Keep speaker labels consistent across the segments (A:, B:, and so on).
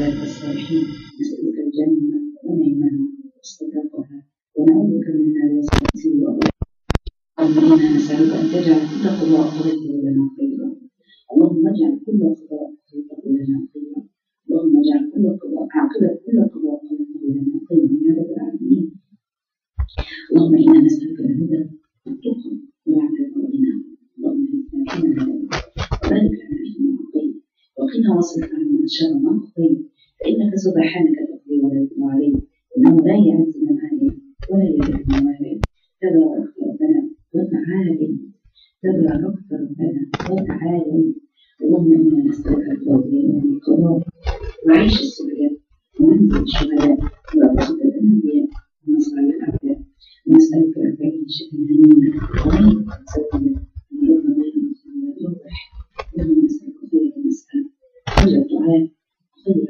A: عبادك الصالحين نسألك الجنة ونعيمها واستبرقها ونعوذ بك من النار وسوء الأرض اللهم إنا نسألك أن تجعل كل قضاء قضيته لنا خيرا اللهم اجعل كل قضاء قضيته لنا خيرا اللهم اجعل كل قضاء عاقبة كل قضاء قضيته لنا خيرا يا رب العالمين اللهم إنا نسألك الهدى والتقى والعفاف والغنى اللهم اهدنا فيما هديت وبارك لنا فيما أعطيت وقنا واصرف عنا شر ما قضيت فإنك سبحانك تقضي ولا يقضى عليك إنه لا يعز من عليك ولا يذل من واليك تباركت ربنا وتعالي تباركت ربنا وتعالي اللهم إنا نسألك الفضل والقضاء وعيش السعداء ومنزل الشهداء ورفقة الأنبياء ونصر الأعداء ونسألك أن تعيش هنيئا غير سبيلا ونرد غير مسلم وتوضح اللهم نسألك خير المسألة خير الدعاء خير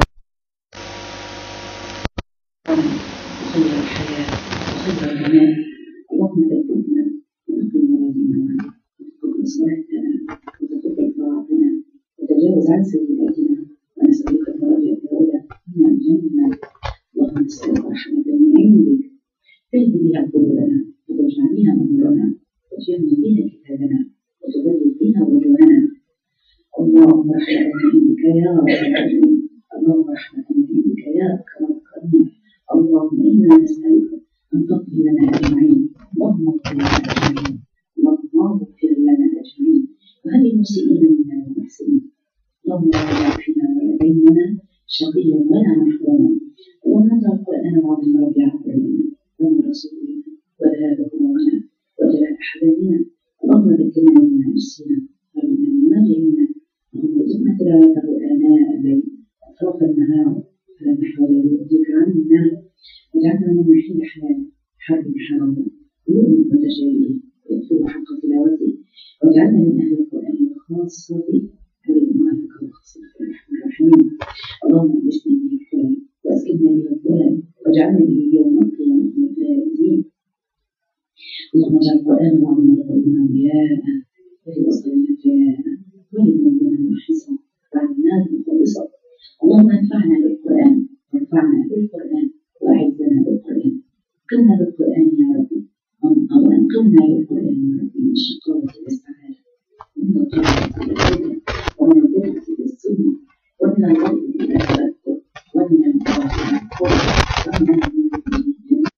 A: وخير الحياة وخير الممات اللهم ذكرنا وتقل مرادنا وتقبل صلاتنا وتقبل طاعتنا وتجاوز عن سيئاتنا ونسألك الدرجة الأولى من الجنة اللهم نسألك رحمة من عندك تهدي بها قلوبنا وتجمع بها أمورنا وتجمع بها كتابنا وتضلل بها وجوهنا اللهم رحمة من عندك يا رب العالمين اللهم رحمة من عندك يا أكرم الأكرمين اللهم إنا نسألك أن تغفر لنا أجمعين اللهم اغفر لنا أجمعين اللهم اغفر لنا أجمعين وهب المسيئين منا والمحسنين اللهم لا تجعل فينا ولا بيننا شقيا ولا محروما اللهم اجعل القرآن العظيم ربيع قلوبنا ونور صدورنا وذهاب همومنا وجلاء أحزاننا اللهم ذكرنا مما نسينا وعلمنا مما جهلنا اللهم ارزقنا تلاوته آناء الليل أطراف النهار فلا نحول يؤذيك عنا واجعلنا من يحيي حلال حرم حرام ويؤمن متجاهله ويتلو حق تلاوته واجعلنا من أهل القرآن وخاصة الذين أهلك وخاصة الرحمن الرحيم اللهم اجلسنا به الكلام واسكننا به الظلم واجعلنا به يوم القيامة من الفائزين اللهم اجعل القرآن العظيم لقلوبنا ضياء وفي أصلنا جاء ولذنوبنا محصا وعن النار مخلصا اللهم انفعنا بالقرآن وانفعنا بالقرآن وأعزنا بالقرآن قمنا بالقرآن يا رب وأنقذنا بالقرآن يا رب من الشقاوة والسعادة ومن الضلال إلى الهدى ومن البدعة إلى السنة ومن الغضب إلى التأثر ومن الكفر إلى الكفر ومن الذنوب إلى الجنة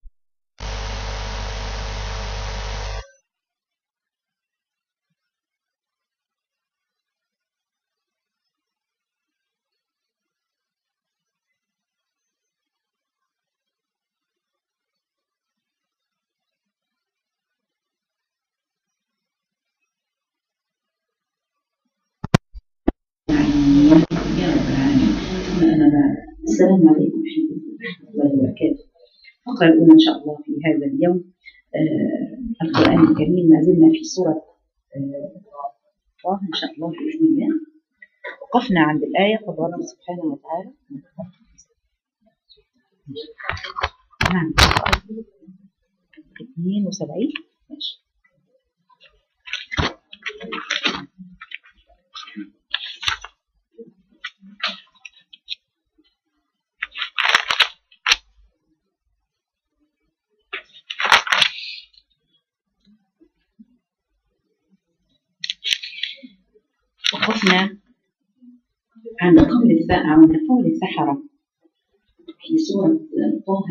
A: يا رب العالمين ثم أما بعد السلام عليكم ورحمة الله وبركاته الفقرة الأولى إن شاء الله في هذا اليوم آه القرآن الكريم ما زلنا في سورة آه طه إن شاء الله بإذن الله وقفنا عند الآية قد رب سبحانه وتعالى نعم 72 ماشي وقفنا عند قول الس- عند قول السحرة في سورة طه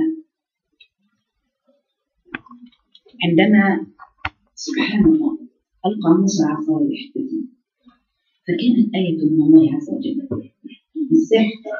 A: عندما سبحان الله ألقى موسى عصاه يحتدي فكانت آية من الله عز وجل السحر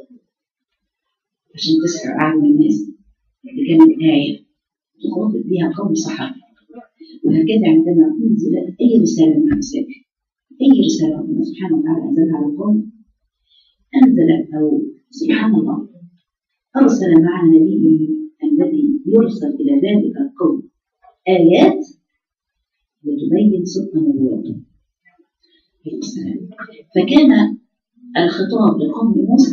A: عشان تسحر أعين الناس اللي كانت آية تخاطب بها قوم سحرة وهكذا عندما أنزلت أي رسالة من الرسائل أي رسالة ربنا سبحانه وتعالى أنزلها على القوم أنزل أو سبحان الله أرسل مع نبيه الذي يرسل إلى ذلك القوم آيات لتبين صدق نبوته عليه السلام فكان الخطاب لقوم موسى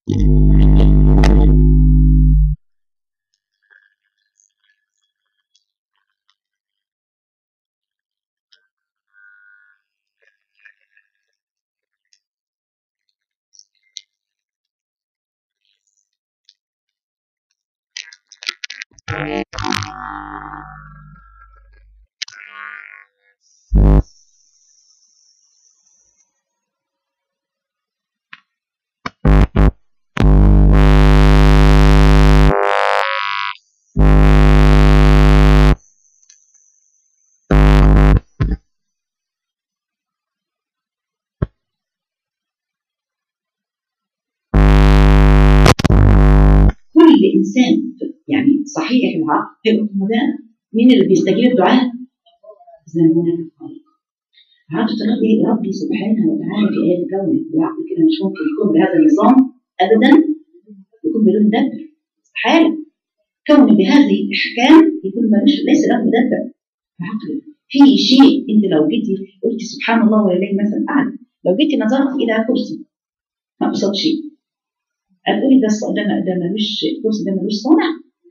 A: كل انسان يعني صحيح العقل هيبقى مدانة مين اللي بيستجيب الدعاء؟ اذا هناك الخالق عبد ربي ربي سبحانه وتعالى في ايات كونه العقل كده مش ممكن يكون بهذا النظام ابدا يكون بدون مدبر استحاله كون بهذه الاحكام يكون ملوش ليس له مدبر عقل في شيء انت لو جيتي قلتي سبحان الله ولله مثل اعلى لو جيتي نظرت الى كرسي ما قصد شيء هتقولي ده الص- ده ده ملوش الكرسي ده ملوش صنع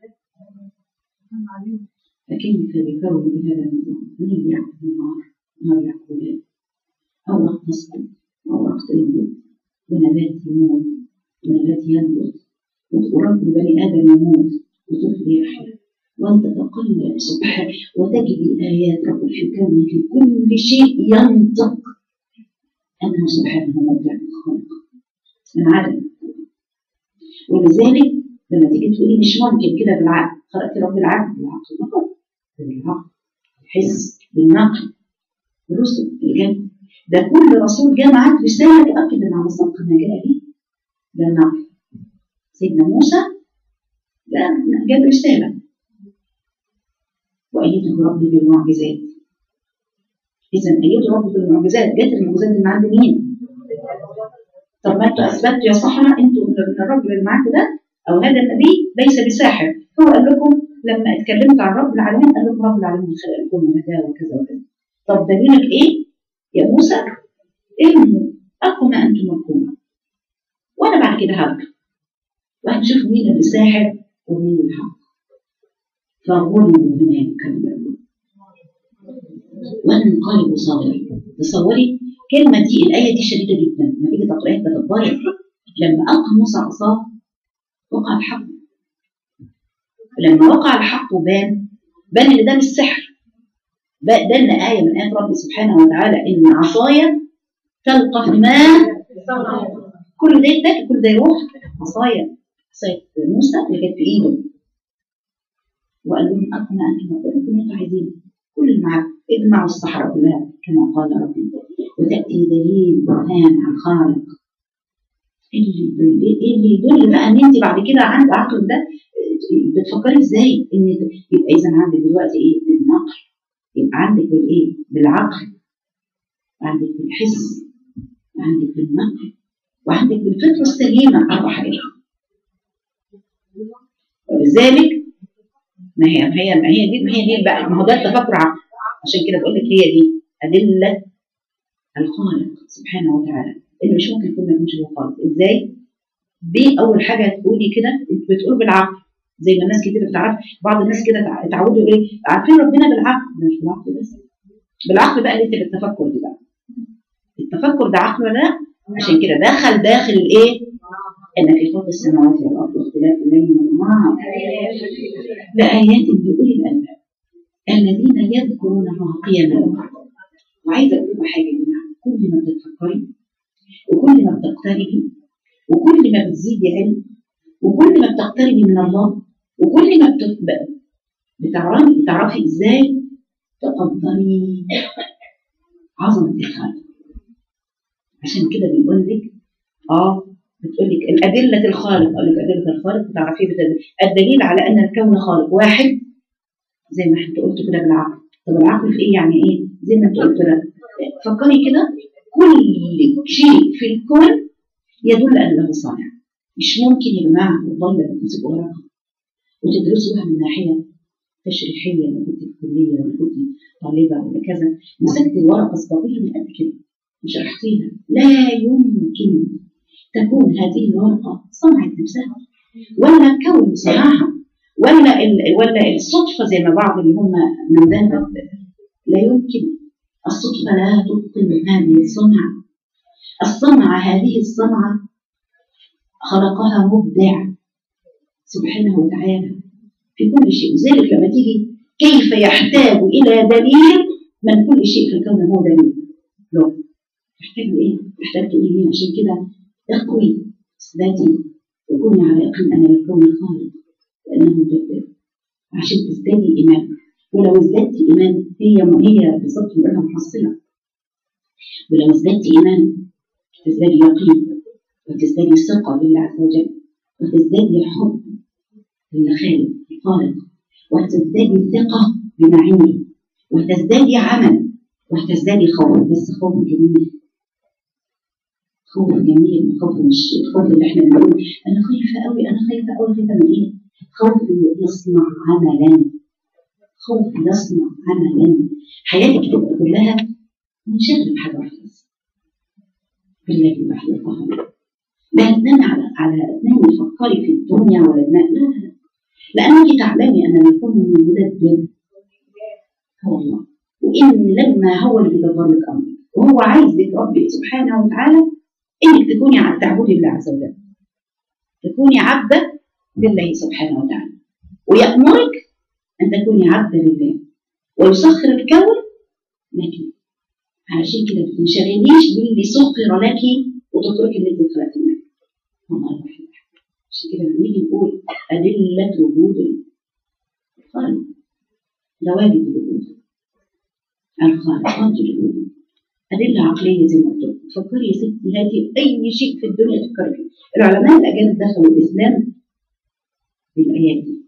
A: فكيف بكون بهذا النظام من يعقل النار نار يعقلان أوراق تسقط وأوراق تنبت ونبات يموت ونبات ينبت ورب بني آدم يموت وطفل يحيا وأن تتقلب سبحانه وتجد آيات رب في كونه في كل شيء ينطق أنه سبحانه مبدع الخلق من عدم ولذلك لما تيجي تقولي مش ممكن كده بالعقل خلقت رب العقل بالعقل فقط بالعقل الحس بالنقل الرسل اللي جاب ده كل رسول جاء معاك رساله تؤكد ان على صدق ما جاء به ده النقل سيدنا موسى ده جاب رساله وايده ربي بالمعجزات اذا ايده ربي بالمعجزات جت المعجزات دي من عند مين؟ طب ما انتوا اثبتوا يا صحراء انتوا ان الرجل اللي معاكم ده او هذا النبي ليس بساحر هو قال لكم لما اتكلمت عن رب العالمين قال لكم رب العالمين خلق الكون وهداه وكذا وكذا طب دليلك ايه يا موسى انه اقوى ما انتم ملكون وانا بعد كده هرجع وهنشوف مين اللي ساحر ومين الحق فغلبوا هناك كلمة وانقلبوا صاغرين تصوري كلمة دي الآية دي شديدة جدا لما تيجي تقرأيها تدبري لما ألقى موسى عصاه وقع الحق لما وقع الحق وبان بان ان ده مش سحر بقى ده ان آية من آيات ربي سبحانه وتعالى إن عصايا تلقف ما كل ده يتاكل كل ده يروح عصايا عصاية موسى اللي كانت في إيده وقال لهم ألقوا ما أنتم مقدرون كل اللي أنتم عايزينه كل اللي معاكم اجمعوا الصحراء كلها كما قال ربي وتأتي دليل برهان عن خالق اللي يدل اللي يدل بقى ان انت بعد كده عند عقل ده بتفكري ازاي ان يبقى اذا عندك دلوقتي ايه بالنقل يبقى عندك بالايه بالعقل وعندك بالحس وعندك بالنقل وعندك بالفطره السليمه اربع حاجات ولذلك ما هي ما هي ما هي دي ما هي دي بقى ما هو ده التفكر عقل عشان كده بقول لك هي دي ادله الخالق سبحانه وتعالى اللي مش ممكن يكون ما يكونش هو خالق ازاي؟ باول حاجه تقولي كده انت بتقول بالعقل زي ما الناس كتير بتعرف بعض الناس كده تع- اتعودوا يقولوا ايه عارفين ربنا بالعقل ده مش بالعقل بس بالعقل بقى اللي انت بالتفكر دي بقى التفكر ده عقل ولا لا؟ عشان كده دخل داخل الايه؟ ان في خلق السماوات والارض واختلاف الليل والنهار لآيات لأولي الألباب الذين يذكرون الله قياما وقعودا وعايزه اقول لكم حاجه يا جماعه كل ما بتتفكري وكل ما بتقتربي وكل ما بتزيدي علم وكل ما بتقتربي من الله وكل ما بت- ب- بتعرفي تعرفي ازاي تقدري عظمه الخالق عشان كده بيقول لك اه بتقول لك الادله الخالق اقول لك ادله الخالق بتعرفيه بالدليل الدليل على ان الكون خالق واحد زي ما انت قلت كده بالعقل طب العقل في ايه يعني ايه زي ما انت قلت لك فكري كده كل شيء في الكون يدل ان له صانع مش ممكن يا جماعه والله لما تمسكوا ورقه وتدرسوها من ناحيه تشريحيه لو كنت في كليه ولا كنت طالبه ولا كذا مسكت الورقه صغيره من قد كده وشرحتيها لا يمكن تكون هذه الورقه صنعت نفسها ولا الكون صنعها ولا ال... ولا الصدفه زي ما بعض اللي هم من ذهب لا يمكن الصدفه لا تبطل هذه الصنعه الصنعه هذه الصنعه خلقها مبدع سبحانه وتعالى في كل شيء لذلك لما تيجي كيف يحتاج الى دليل من كل شيء في الكون هو دليل له تحتاج ايه؟ تحتاج تقولي مين عشان كده اقوي ذاتي وكوني على يقين ان الكون خالق لانه مدبر عشان تزدادي ايمان ولو ازددتي ايمان هي هي بالظبط بنقولها محصله ولو ازددتي ايمان تزدادي يقين وتزدادي ثقه بالله عز وجل وتزدادي حب للخالق الخالق وتزدادي ثقه بما عندي وتزدادي عمل وتزدادي خوف بس خوف جميل خوف جميل خوف مش الخوف اللي احنا بنقول انا خايفه قوي انا خايفه قوي خايفه من ايه؟ خوف يصنع عملا خوف يصنع عملا حياتك تبقى كلها منشغله بحاجه واحده بس بالله الواحد القهار لا تنامي على على تنامي تفكري في الدنيا ولا تنامي لا لا لانك تعلمي ان الكون مدبر هو الله وان لما هو اللي بيدبر لك امرك وهو عايزك ربي سبحانه وتعالى انك تكوني عبد تعبدي الله عز وجل تكوني عبده لله سبحانه وتعالى ويأمرك أن تكوني عبدا لله ويسخر الكون لك علشان كده ما تنشغليش باللي سخر لك وتتركي اللي انت خلقتي منه والله الواحد عشان كده لما نيجي نقول أدلة وجود الخالق ده واجب الوجود الخالق واجب الوجود أدلة عقلية زي ما قلت تفكري يا ستي هاتي أي شيء في الدنيا تفكري فيه العلماء الأجانب دخلوا الإسلام بالآيات دي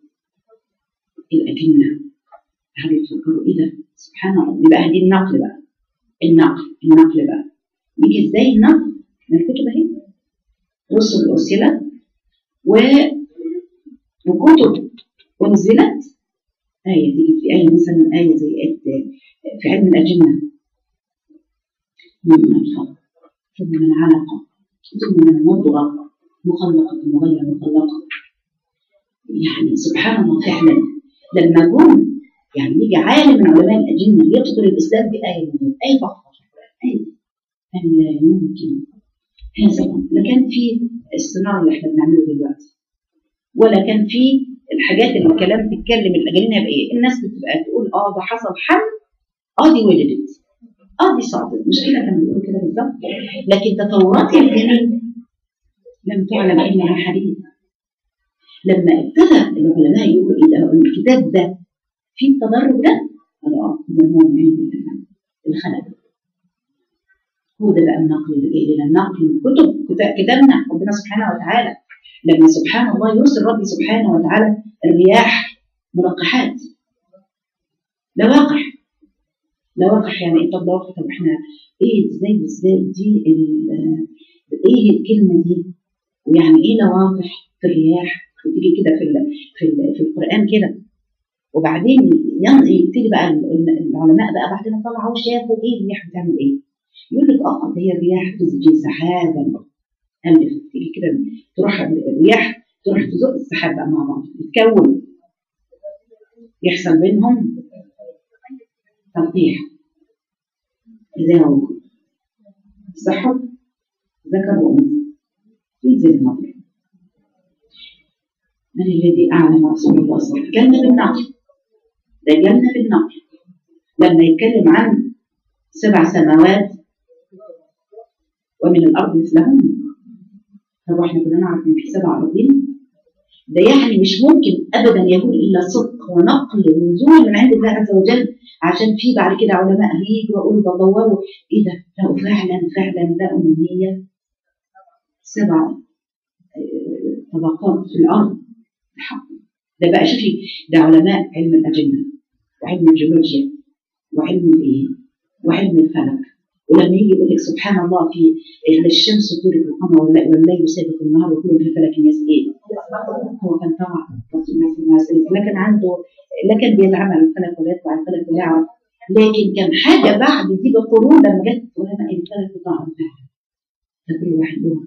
A: الأجنة هل يفكروا إيه ده سبحان الله يبقى دي النقل بقى النقل النقل بقى يجي إزاي النقل من الكتب أهي رسل أرسلت و... وكتب أنزلت آية تيجي في آية مثلا آية زي آية في علم الأجنة من الخلق ثم من علقة ثم من مضغة مخلقة وغير مخلقة يعني سبحان الله فعلا لما جم يعني يجي عالم من علماء الأجنة يدخل الإسلام بآية من آية فقط آية أم لا يمكن هذا لا كان في الصناعة اللي احنا بنعمله دلوقتي ولا كان في الحاجات اللي الكلام تتكلم الأجنة بإيه الناس بتبقى تقول اه ده حصل حمل اه دي ولدت اه دي صعدت مش كده كانوا بيقولوا كده بالظبط لكن تطورات الجنين لم تعلم إلا حديث لما ابتدى العلماء يقولوا ايه ده الكتاب ده فيه التدرج ده قالوا اه ده هو من عند الله الخلق هو ده بقى النقل اللي جاي لنا النقل من كتب كتابنا ربنا سبحانه وتعالى لما سبحان الله يرسل ربي سبحانه وتعالى الرياح ملقحات لواقح لواقح يعني ايه طب لواقح طب احنا ايه ازاي ازاي دي ايه الكلمه دي ويعني ايه لواقح في الرياح وتيجي كده في ال في ال في القران كده وبعدين يبتدي بقى العلماء بقى بعد ما طلعوا شافوا ايه الرياح بتعمل ايه يقول لك اه هي الرياح تزجي سحابا الف تيجي كده تروح الرياح تروح تزق السحاب بقى مع بعض يتكون يحصل بينهم تلقيح إذا هو السحب ذكر وأنثى تنزل المطر من الذي أعلم رسول الله صلى الله عليه وسلم كلمة بالنقل ده جنة بالنقل لما يتكلم عن سبع سماوات ومن الأرض مثلهن طب احنا كنا نعرف إن في سبع أراضين ده يعني مش ممكن أبدا يكون إلا صدق ونقل ونزول من عند الله عز وجل عشان في بعد كده علماء هيجوا ويقولوا تطوروا إيه ده؟ لقوا فعلا فعلا لقوا إن هي سبع طبقات في الأرض الحق ده بقى شوفي ده علماء علم الأجنة وعلم الجيولوجيا وعلم الإيه؟ وعلم الفلك ولما يجي يقول لك سبحان الله في الشمس تورك القمر والليل سابق النهار وكل في فلك يسير هو كان طبعا رسول الله صلى الله عليه وسلم لكن عنده لا كان بيتعامل الفلك ولا يطلع الفلك ولا يعرف لكن كان حاجه بعد دي بقرون لما جت علماء الفلك وطلعوا فعلا فكل واحد له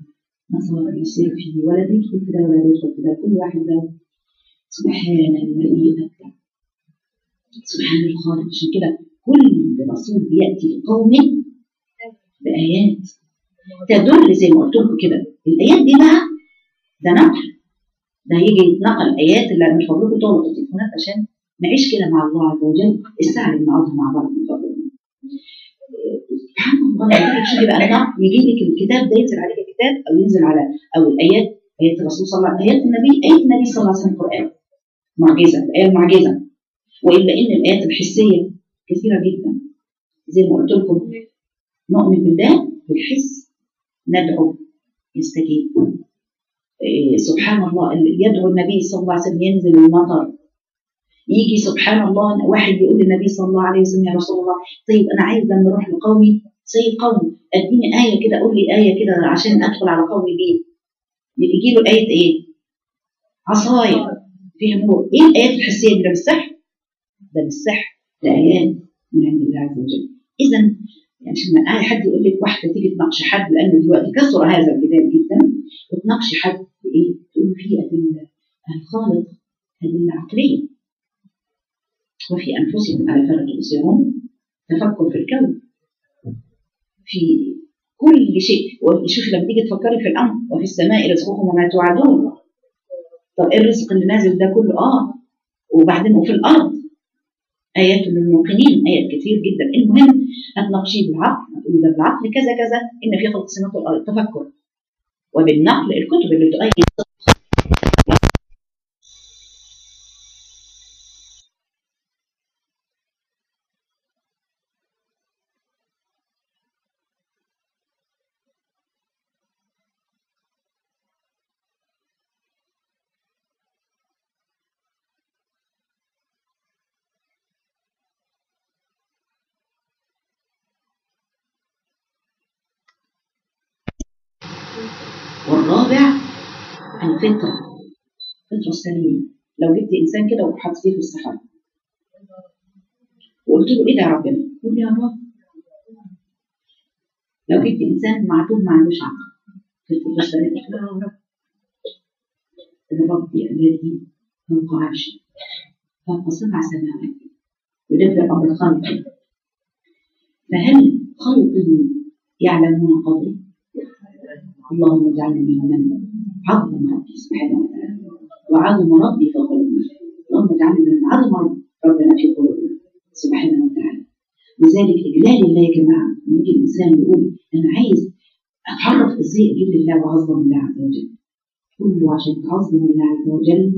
A: نصارى يصير فيه ولا يدخل في ده ولا يدخل في ده كل واحد له سبحان الذي أبدع سبحان الخالق عشان كده كل رسول بيأتي لقومه بآيات تدل زي ما قلت لكم كده الآيات دي بقى ده نقل ده هيجي يتنقل آيات اللي من فضلكم تقعدوا التليفونات عشان نعيش كده مع الله عز وجل الساعة اللي بنقعدها مع بعض من فضلكم سبحان الله لما تيجي بقى النقل يجي لك الكتاب ده ينزل عليك الكتاب أو ينزل على أو الآيات آيات الرسول صلى الله عليه وسلم آيات النبي آيات النبي صلى الله عليه وسلم القرآن معجزة الآية معجزة وإلا إن الآيات الحسية كثيرة جدا زي ما قلت لكم نؤمن بالله بالحس ندعو يستجيب إيه سبحان الله يدعو النبي صلى الله عليه وسلم ينزل المطر يجي سبحان الله واحد يقول للنبي صلى الله عليه وسلم يا رسول الله طيب انا عايز لما اروح لقومي سيد قوم اديني ايه كده قول لي ايه كده عشان ادخل على قومي بيه يجي له ايه ايه عصايه فيها نور ايه الايات الحسيه دي ده مش سحر ده مش سحر ده ايات من عند الله عز وجل اذا يعني عشان اي حد يقول لك واحده تيجي تناقش حد لان دلوقتي كثر هذا الكتاب جدا وتناقش حد بايه؟ تقول فيه ادله الخالق ادله عقليه وفي انفسهم على فرق تبصرون تفكر في الكون في كل شيء وشوف لما تيجي تفكري في الامر وفي السماء رزقكم وما توعدون طب ايه الرزق اللي نازل ده كله اه وبعدين وفي الارض ايات للموقنين ايات كتير جدا المهم هتناقشيه بالعقل هتقولي ده بالعقل كذا كذا ان في خلق السماوات والارض تفكر وبالنقل الكتب اللي تؤيد والرابع الفطرة الفطرة السليمة لو جبت إنسان كده وحطيته في الصحراء وقلت له إيه ده يا ربنا؟ يقول لي يا رب لو جبت إنسان معدوم ما عندوش عقل في الفطرة السليمة قلت له يا رب ربي الذي فوق عرشه فوق سبع سماوات يدبر أمر خلقه فهل خلقه يعلمون قدري اللهم اجعلنا ممن عظم ربي سبحانه وتعالى وعظم ربي في قلوبنا اللهم اجعلنا ممن عظم ربنا في قلوبنا سبحانه وتعالى لذلك اجلال الله يا جماعه لما يجي الانسان يقول انا عايز اتعرف ازاي اجل الله واعظم الله عز وجل كله عشان تعظم الله عز وجل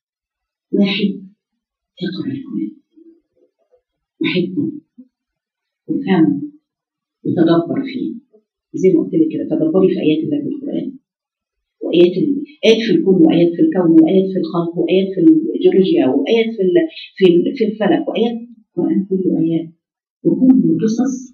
A: واحد اقرا القران وحبه وفهمه وتدبر فيه زي ما قلت لك كده تدبري في ايات الله في القران وايات ال... ايات في الكون وايات في الكون وايات في الخلق وايات في الجيولوجيا وايات في ال... في ال... في الفلك وايات القران كله ايات وكل قصص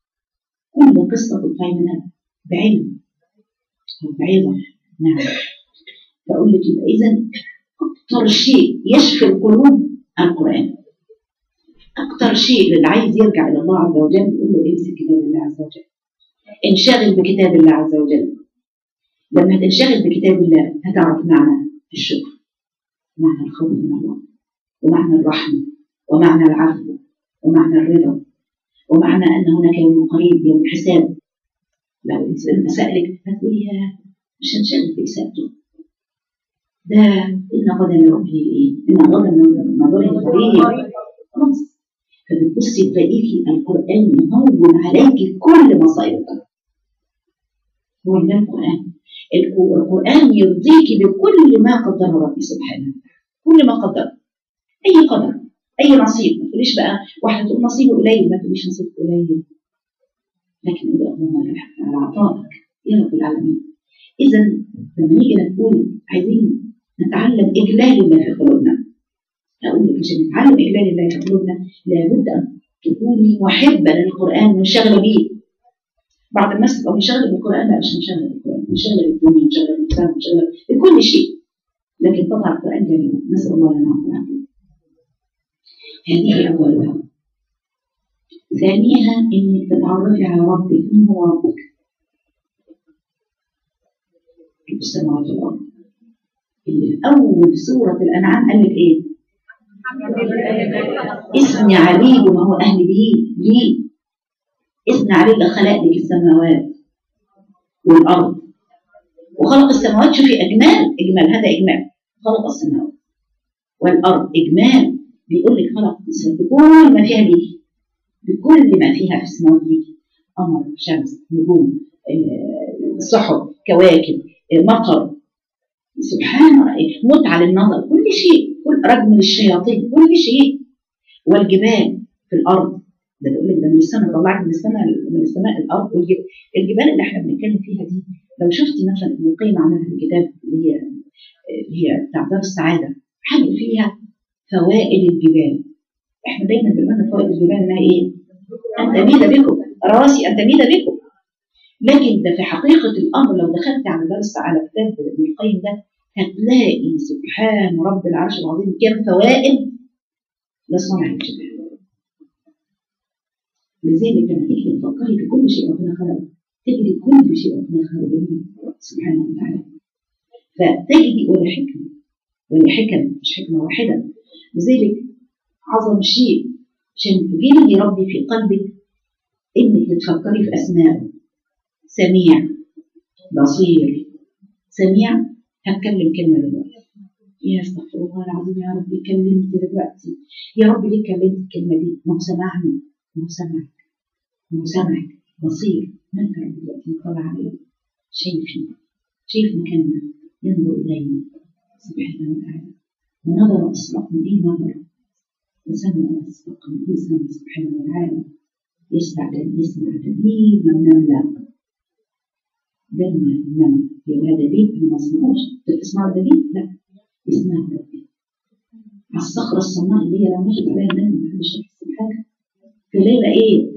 A: كل قصه تطلعي منها بعلم او بعظه نعم فاقول لك يبقى اذا اكثر شيء يشفي القلوب القران اكثر شيء للي عايز يرجع الى الله عز وجل يقول له امسك كتاب الله عز وجل انشغل بكتاب الله عز وجل لما تنشغل بكتاب الله هتعرف معنى الشكر معنى الخوف من الله ومعنى الرحمة ومعنى العفو ومعنى الرضا ومعنى أن هناك يوم قريب يوم حساب لو إنسان سألك هتقولي يا مش هنشغل بإساءته ده إن غدا لربه إيه؟ إن غدا نظره قريب خلاص فبتبصي تلاقيكي القرآن يهون عليكي كل مصائب الأرض هو ده القرآن القرآن يرضيكي بكل ما قدره ربي سبحانه كل ما قدر أي قدر أي نصيب ما تقوليش بقى واحدة تقول نصيبه قليل ما تقوليش نصيبه قليل لكن اللهم على عطائك يا رب العالمين إذا لما نيجي نقول عايزين نتعلم إجلال الله في قلوبنا أقول لك عشان نتعلم إجلال الله في قلوبنا لابد أن تكوني محبة للقرآن منشغلة بيه بعض الناس تبقى منشغلة بالقرآن لا مش منشغلة بالقرآن منشغلة بالدنيا منشغلة بالإنسان منشغلة بكل شيء لكن طبعا القرآن جميل نسأل الله لنا العافية هذه أولها ثانيها إنك تتعرفي على ربك من هو ربك السماوات والارض اللي في اول سوره الانعام قال لك ايه اثني عليه بما هو اهل به ليه اثني عليه اللي خلق لك السماوات والارض وخلق السماوات شوفي اجمال اجمال هذا اجمال خلق السماوات والارض اجمال بيقول لك خلق السماوات بكل ما فيها ليه بكل ما فيها في السماوات ليه قمر شمس نجوم آه، سحب كواكب آه، مطر سبحان الله متعة للنظر كل شيء كل رجم للشياطين كل شيء والجبال في الارض ده بيقول لك ده من السماء طلعت من السماء من السماء الارض والجبال الجبال اللي احنا بنتكلم فيها دي لو شفت مثلا ابن القيم عملها في الكتاب اللي هي اللي هي بتاع دار السعاده حاجه فيها فوائد الجبال احنا دايما بنقول فوائد الجبال انها ايه؟ ان تميد بكم راسي ان تميد بكم لكن ده في حقيقه الامر لو دخلت على دار السعاده كتاب ابن القيم ده هتلاقي سبحان رب العرش العظيم كم فوائد لصنع الجبال لذلك لما تيجي تفكري في كل شيء ربنا خلقه تجدي كل شيء ربنا خلقه جميل سبحانه وتعالى فتجدي ولا حكمة ولا حكم مش حكمة واحدة لذلك عظم شيء عشان تجيبي ربي في قلبك انك تتفكري في اسمائه سميع بصير سميع هتكلم كلمة دلوقتي يا استغفر الله العظيم يا رب كلمت دلوقتي يا رب ليه كلمت الكلمة دي ما هو سمعني ما هو سمعك ما هو سمعك بصير ما انت دلوقتي مطلع عليه شايفي شايف مكاننا ينظر إلينا سبحانه وتعالى ونظر أصدق من إيه نظر وسمع أصدق من إيه سمع سبحانه وتعالى يسمع يسمع دبيب النملة دم النمل يبقى دبيب ما اسمعوش تسمع دبيب لا يسمع ربي على الصخرة الصماء اللي هي لو مشت عليها النمل محدش يحس بحاجة في ليلة إيه؟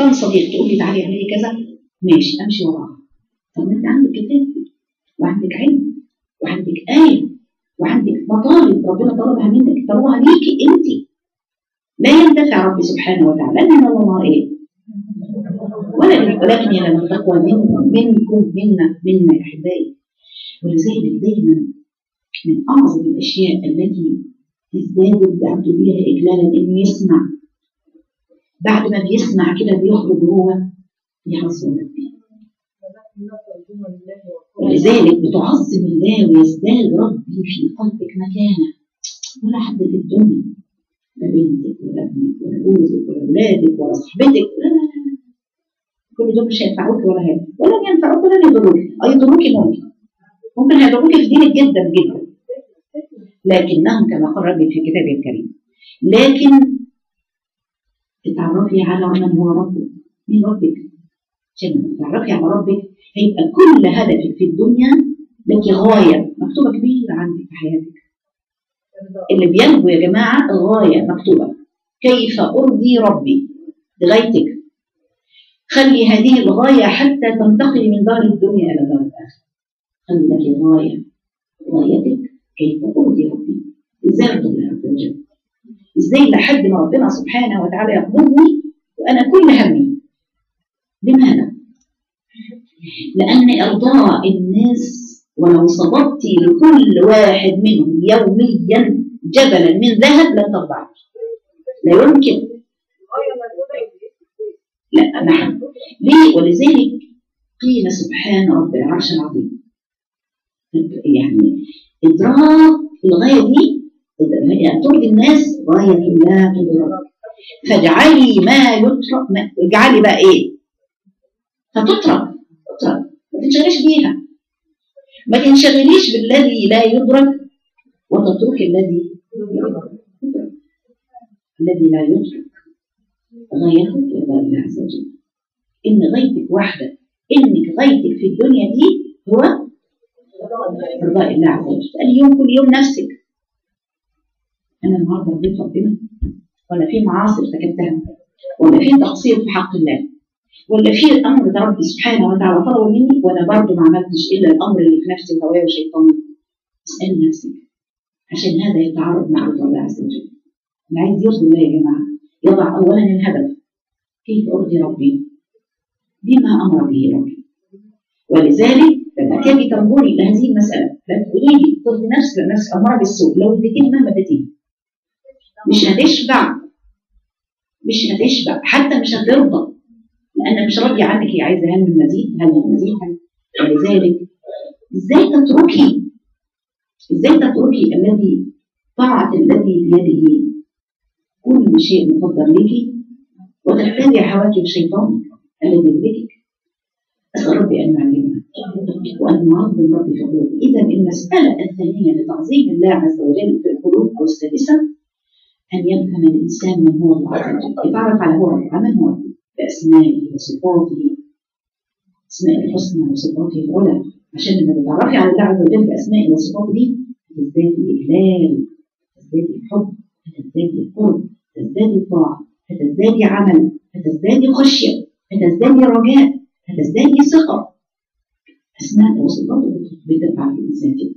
A: للشيطان صديق تقول لي تعالي اعملي كذا ماشي امشي وراها طب ما انت عندك كتاب وعندك علم وعندك آية وعندك مطالب ربنا طلبها منك طلبها ليكي انت لا ينتفع ربي سبحانه وتعالى لان الله ايه ولا ولكن ينال التقوى منكم منكم منا منا يا احبائي ولذلك دايما من اعظم الاشياء التي تزداد العبد بها اجلالا انه يسمع بعد ما بيسمع كده بيخرج هو يحصل ربي ولذلك بتعظم الله ويزداد ربي في قلبك مكانه ولا حد في الدنيا لا بنتك ولا ابنك ولا جوزك ولا اولادك ولا صاحبتك لا لا لا كل دول مش هينفعوك ولا هي ولا ينفعوك ولا يضروك او يضروك ممكن ممكن هيضروك في دينك جدا جدا لكنهم كما قال ربي في كتابه الكريم لكن اتعرفي على من هو ربك مين ربك عشان تعرفي على ربك هيبقى كل هدفك في الدنيا لك غايه مكتوبه كبيره عندك في حياتك اللي بينجو يا جماعه الغايه مكتوبه كيف ارضي ربي لغايتك خلي هذه الغايه حتى تنتقلي من دار الدنيا الى دار الاخره خلي لك غايه غايتك كيف ارضي ربي ازاي ارضي الله عز وجل ازاي لحد ما ربنا سبحانه وتعالى يقبضني وانا كل همي لماذا؟ لأن إرضاء الناس ولو صببت لكل واحد منهم يوميا جبلا من ذهب لن ترضى لا يمكن لا نعم ليه ولذلك قيل سبحان رب العرش العظيم يعني إدراك الغاية دي ترضي الناس غاية لا تدرك فاجعلي ما يترك اجعلي بقى ايه فتترك تترك ما تنشغليش بيها ما تنشغليش بالذي لا يدرك وتترك الذي يدرك الذي لا يدرك غايتك رضا الله عز وجل ان غايتك واحده انك غايتك في الدنيا دي هو رضاء الله عز وجل اليوم كل يوم نفسك انا النهارده رضيت ربنا ولا في معاصي ارتكبتها ولا في تقصير في حق الله ولا في امر ده ربي سبحانه وتعالى طلبه مني وانا برضه ما عملتش الا الامر اللي في نفسي وهوايا وشيطاني اسالي نفسك عشان هذا يتعارض مع رضا الله عز وجل اللي عايز يرضي الله يا جماعه يضع اولا الهدف كيف ارضي ربي بما امر به ربي ولذلك لما تيجي تنظري لهذه المساله لا تقولي لي ترضي نفسك لنفسك اماره بالسوء لو اديتيني مهما اديتيني مش هتشبع مش هتشبع حتى مش هترضى لأن مش راضية عنك هي عايزة هل من مزيد هل من مزيد ولذلك ازاي تتركي ازاي تتركي الذي طاعة الذي بيده كل شيء مقدر لك وتتبع حواكب شيطانك الذي بيدك أسأل ربي أن يعلمنا وأن نعظم ربي في قلوبنا إذا المسألة الثانية لتعظيم الله عز وجل في القلوب أو السادسة أن يفهم الإنسان من هو الله عز وجل يتعرف على هو رب من هو بأسمائه وصفاته أسماء الحسنى وصفاته العلى عشان لما تتعرفي على الله عز وجل بأسمائه وصفاته دي تزدادي إجلال تزدادي حب هتزدادي قرب هتزدادي طاعة هتزدادي عمل هتزدادي خشية هتزدادي رجاء هتزدادي ثقة أسماء وصفاته بتفعل في الإنسان كده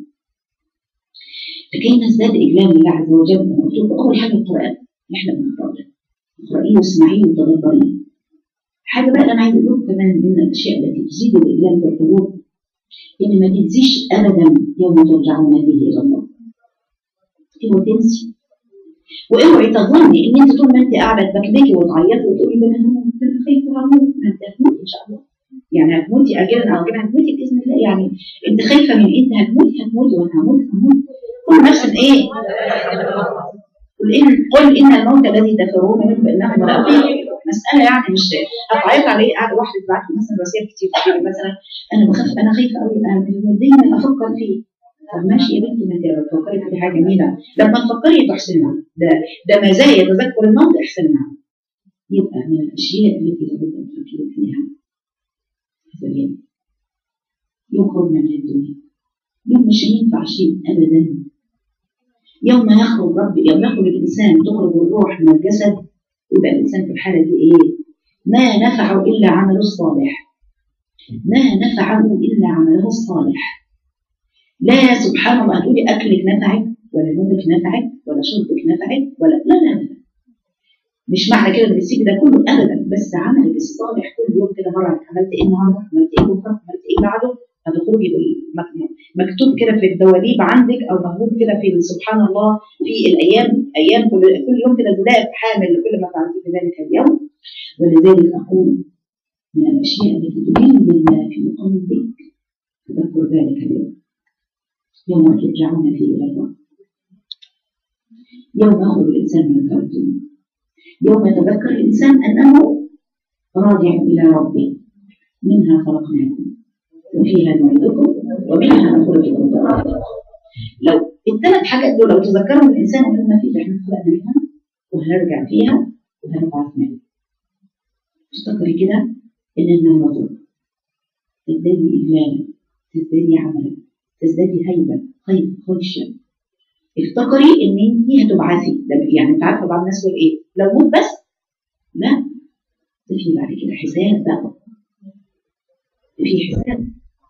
A: لكي نزداد إجلال لله عز وجل أنا قلت لكم أول حاجة القرآن اللي إحنا بنقرأه اقرأيه واسمعيه وتدبريه حاجة بقى أنا عايز أقول لكم كمان من الأشياء التي تزيد الإجلال في القلوب إن ما تنسيش أبدا يوم ترجعون به إلى الله اوعي تنسي واوعي تظني ان انت طول ما انت قاعده تبكبكي وتعيطي وتقولي ده انا هموت انا خايفه هموت ما انت هتموتي ان شاء الله يعني هتموتي اجلا او اجلا هتموتي باذن الله يعني انت خايفه من انت هتموتي هتموتي وانا هموت هموت كل نفس ايه قل ان قل ان الموت الذي تفرون منه فانه ملاقيه مساله يعني مش هتعيط عليه قاعده واحده تبعت لي مثلا رسائل كتير كتير مثلا انا بخاف انا خايفه قوي دايما افكر فيه طب ماشي يا بنتي ما انت تفكري في حاجه جميله لما تفكري تحسن معه ده ده مزايا تذكر الموت احسن معه يبقى من الاشياء التي لابد ان تفكري فيها هذا اليوم يوم خرجنا من الدنيا يوم مش هينفع شيء ابدا يوم يخرج ربي يوم يخرج الانسان تخرج الروح من الجسد يبقى الانسان في الحاله دي ايه؟ ما نفعه إلا عمله الصالح ما نفعه إلا عمله الصالح لا سبحان الله تقولي أكلك نفعك ولا نومك نفعك ولا شربك نفعك ولا لا لا لا مش معنى كده بتسيبي ده كله ابدا بس عملك الصالح كل يوم كده مره عملت ايه النهارده عملت ايه بكره عملت ايه بعده هتخرجي مكتوب كده في الدواليب عندك او موجود كده في سبحان الله في الايام ايام كل, كل يوم كده دولاب حامل لكل ما فعلتيه في ذلك اليوم ولذلك اقول من الاشياء التي تبين لله في قلبك تذكر ذلك اليوم يوم ترجعون فيه الى الله يوم يخرج الانسان من الدنيا يوم يتذكر الانسان انه راجع الى ربه منها خلقناكم وفيها نعيدكم ومنها نخرجكم تارة لو الثلاث حاجات دول لو تذكرهم الانسان وهم ما فيه احنا خلقنا منها وهنرجع فيها وهنبعث منها افتكري كده ان النهارده تزدادي اجلالا تزدادي عملا تزدادي هيبه خيب خشيه افتكري ان انت هتبعثي يعني انت عارفه بعض الناس تقول ايه لو موت بس لا ده في بعد كده حساب بقى في حساب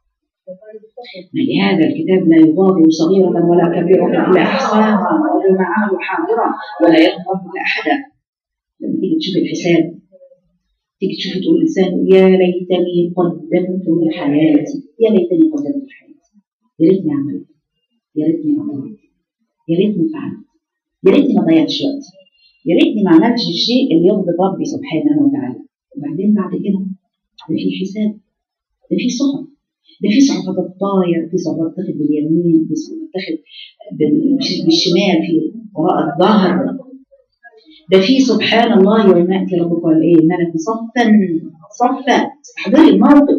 A: لهذا الكتاب لا يغادر صغيرة ولا كبيرة إلا أحصاها وبما عملوا حاضرة ولا يظلم أحدا لما تيجي تشوف الحساب تيجي تشوف تقول الإنسان يا ليتني قدمت لحياتي يا ليتني قدمت لحياتي يا ريتني عملت يا ريتني عملت يا ريتني فعلت يا ريتني ما ضيعتش وقتي يا ريتني ما عملتش الشيء اللي يغضب ربي سبحانه وتعالى وبعدين بعد كده ده في حساب ده في صحف ده في صحف تتطاير في صحف تاخد باليمين في صحف تاخد بالشمال في وراء الظهر ده في سبحان الله يوم ياتي ربك والايه ملك صفا صفا احضري الموقف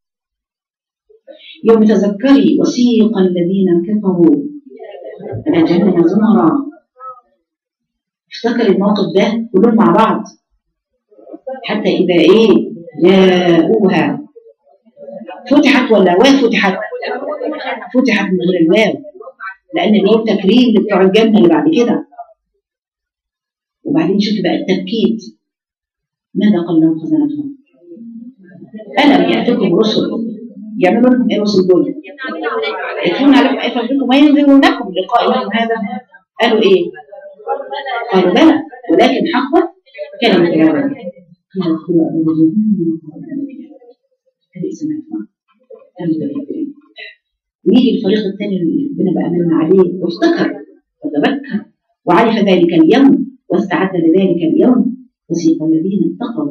A: يوم تذكري وسيق الذين كفروا الى جهنم زمرا افتكر الموقف ده كلهم مع بعض حتى اذا ايه جاءوها فتحت ولا واو فتحت فتحت من غير الواو لان الواو تكريم لبتوع الجنه اللي بعد كده وبعدين شوفي بقى التبكيت ماذا قال لهم خزنتهم الم ياتكم رسل يعملوا لكم ايه رسل دول يتلون عليكم ايه ربكم وينذرونكم لقاء يوم هذا قالوا ايه قالوا بلى ولكن حقا كلمه العذاب قيل ادخلوا ابواب جهنم فبئس مثوى المتكبرين ويجي الفريق الثاني اللي ربنا بقى من عليه وافتكر وتذكر وعرف ذلك اليوم واستعد لذلك اليوم وسيق الذين اتقوا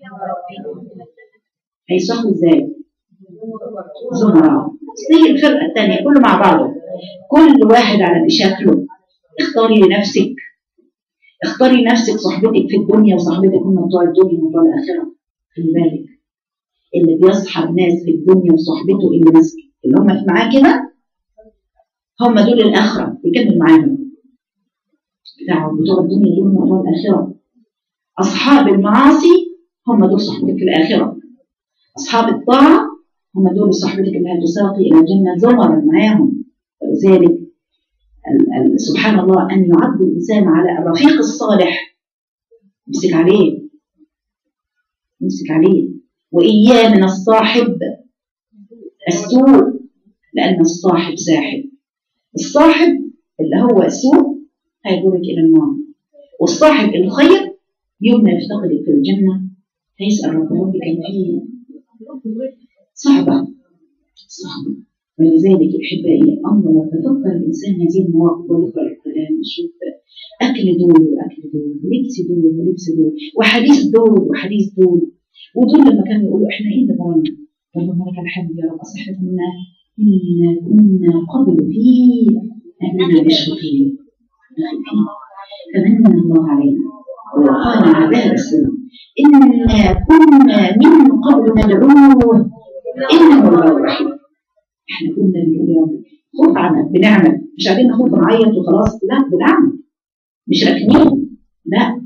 A: هيصحوا ازاي؟ زمراء تيجي الفرقه الثانيه كله مع بعضه كل واحد على بشكله اختاري لنفسك اختاري نفسك صاحبتك في الدنيا وصاحبتك هم بتوع الدنيا وبتوع الاخره خلي بالك اللي بيصحب ناس في الدنيا وصاحبته اللي ماسك اللي هم معاه كده هم دول الاخره بيكمل معاهم بتاع بتوع الدنيا دول هم بتوع الاخره اصحاب المعاصي هم دول صاحبتك في الاخره اصحاب الطاعه هم دول صاحبتك اللي هتساقي الى الجنه زمرا معاهم ولذلك سبحان الله ان يعد الانسان على الرفيق الصالح يمسك عليه يمسك عليه وإياه من الصاحب السوء لأن الصاحب ساحب الصاحب اللي هو السوء هيجرك إلى النار والصاحب الخير يوم ما يفتقدك في الجنة هيسأل رب ربي كان فيه صعبة صعبة ولذلك أحبائي الأمر لو تفكر الإنسان هذه المواقف وذكر القرآن يشوف أكل دول وأكل دول ولبس دول ولبس دول وحديث دول وحديث دول ودول لما كانوا يقولوا احنا ايه اللي ضررنا؟ اللهم لك الحمد يا رب اصل احنا كنا إنا كنا قبل في أهلنا مشرقين فمن الله علينا ووقانا عذاب السنة إنا كنا من قبل ندعوه إنه هو الرحيم احنا كنا بنقول يا رب خذ عنا بنعمل مش قاعدين ناخد نعيط وخلاص لا بنعمل مش راكنين لا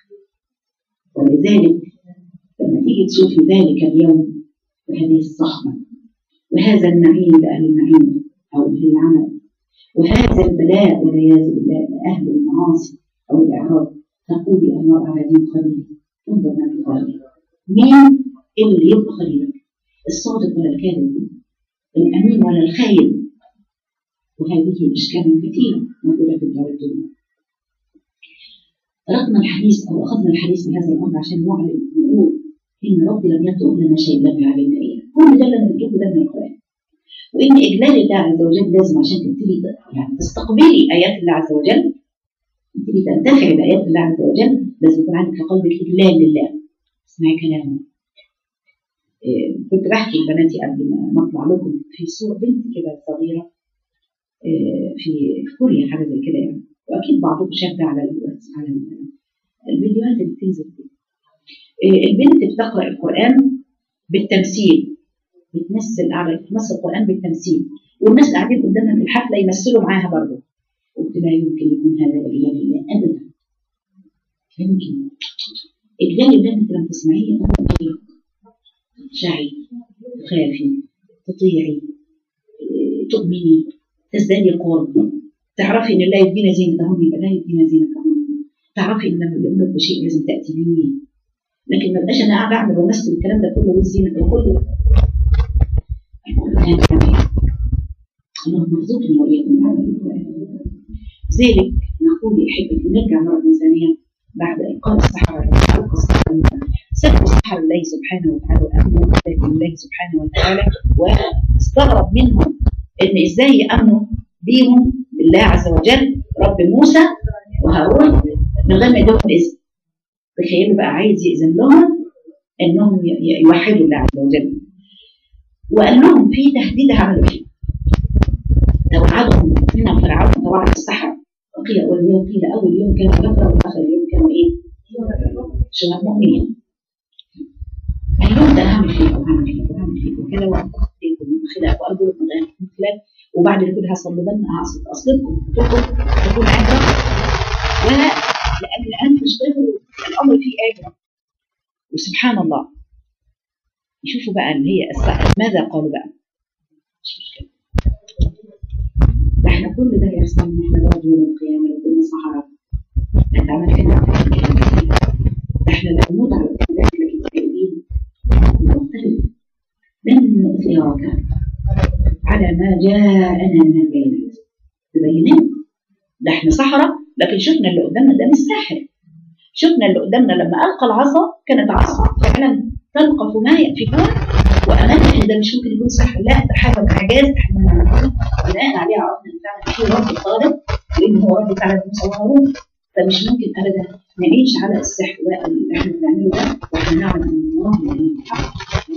A: ولذلك لما تيجي تشوفي ذلك اليوم وهذه الصحبة وهذا النعيم لأهل النعيم أو أهل العمل وهذا البلاء والعياذ بالله لأهل المعاصي أو الإعراض تقولي المرأة على دين خليل انظر ما تقال مين اللي يبقى خليلك الصادق ولا الكاذب الامين ولا الخاين وهذه اشكال كثيره موجوده في الدار الدنيا تركنا الحديث او اخذنا الحديث بهذا الامر عشان نعلم ونقول ان ربي لم يترك لنا شيء لم يعلمنا اياه كل ده اللي بنتركه ده من القران وان اجلال الله عز وجل لازم عشان تبتدي يعني تستقبلي ايات الله عز وجل تبتدي تنتفعي بايات الله عز وجل لازم يكون عندك في قلبك اجلال لله اسمعي كلامه إيه، كنت بحكي لبناتي قبل ما اطلع لكم في صوره بنت كده صغيره إيه، في في كوريا حاجه زي كده يعني واكيد بعضكم شاف ده على الواتس على ال- الفيديوهات اللي بتنزل دي إيه، البنت بتقرا القران بالتمثيل بتمثل على بتمثل القران بالتمثيل والناس قاعدين قدامها في الحفله يمثلوا معاها برضه قلت لا يمكن يكون هذا اجلال الله ابدا لا يمكن اجلال الله انت لما تسمعيه تخشعي تخافي تطيعي إيه، تؤمني تزدادي قرب تعرفي ان الله يدينا زينتهم يبقى لا يدينا زينتهم تعرفي ان لما بيأمرك بشيء لازم تاتي به لكن ما بقاش انا قاعده اعمل وامثل الكلام ده كله والزينه ده كله القرآن كمان. اللهم ارزقني واياكم العمل بالقرآن. ذلك نقول يا احبتي نرجع مره ثانيه بعد ايقاظ السحره حلقه السحره سبوا السحر الله سبحانه وتعالى وامنوا بالله سبحانه وتعالى واستغرب منهم ان ازاي يامنوا بيهم بالله عز وجل رب موسى وهارون من غير ما يدوهم اذن تخيلوا بقى عايز يأذن لهم انهم ي- ي- يوحدوا الله عز وجل وقال لهم في تهديد عملوا فيه توعدهم منهم فرعون توعد السحر وقيل والذين قيل اول يوم كانوا كفرا واخر يوم كانوا ايه؟ شهداء مؤمنين قال لهم ده انا هعمل فيكم وهعمل فيكم وهعمل فيكم كده وهعمل فيكم من خلاف وارجلكم من خلاف وبعد كده هصلبن هصلب اصلبكم تكون تكون عبره ولا لاجل ان تشتغلوا الامر فيه اجر وسبحان الله يشوفوا بقى اللي هي الساعة ماذا قالوا بقى مش مشكلة ده احنا كل ده يحصل ان احنا برضه يوم القيامة لو كنا صحراء هتعمل فينا ده احنا لا نموت على الابتلاء لكن سائلين نختلف لن نؤثرك على ما جاءنا من البينات تبينين ده احنا صحراء لكن شفنا اللي قدامنا ده مش ساحر شفنا اللي قدامنا لما القى العصا كانت عصا فعلا تلقف ما يأفكون وأمانة إن ده مش ممكن يكون سحر لا ده حاجة إعجاز احنا بناء عليه عرفنا إن فعلا في رب قادر لأن هو رب فعلا موسى وهارون فمش ممكن أبدا نعيش على السحر بقى اللي احنا بنعمله ده واحنا نعلم أن الله يعني الحق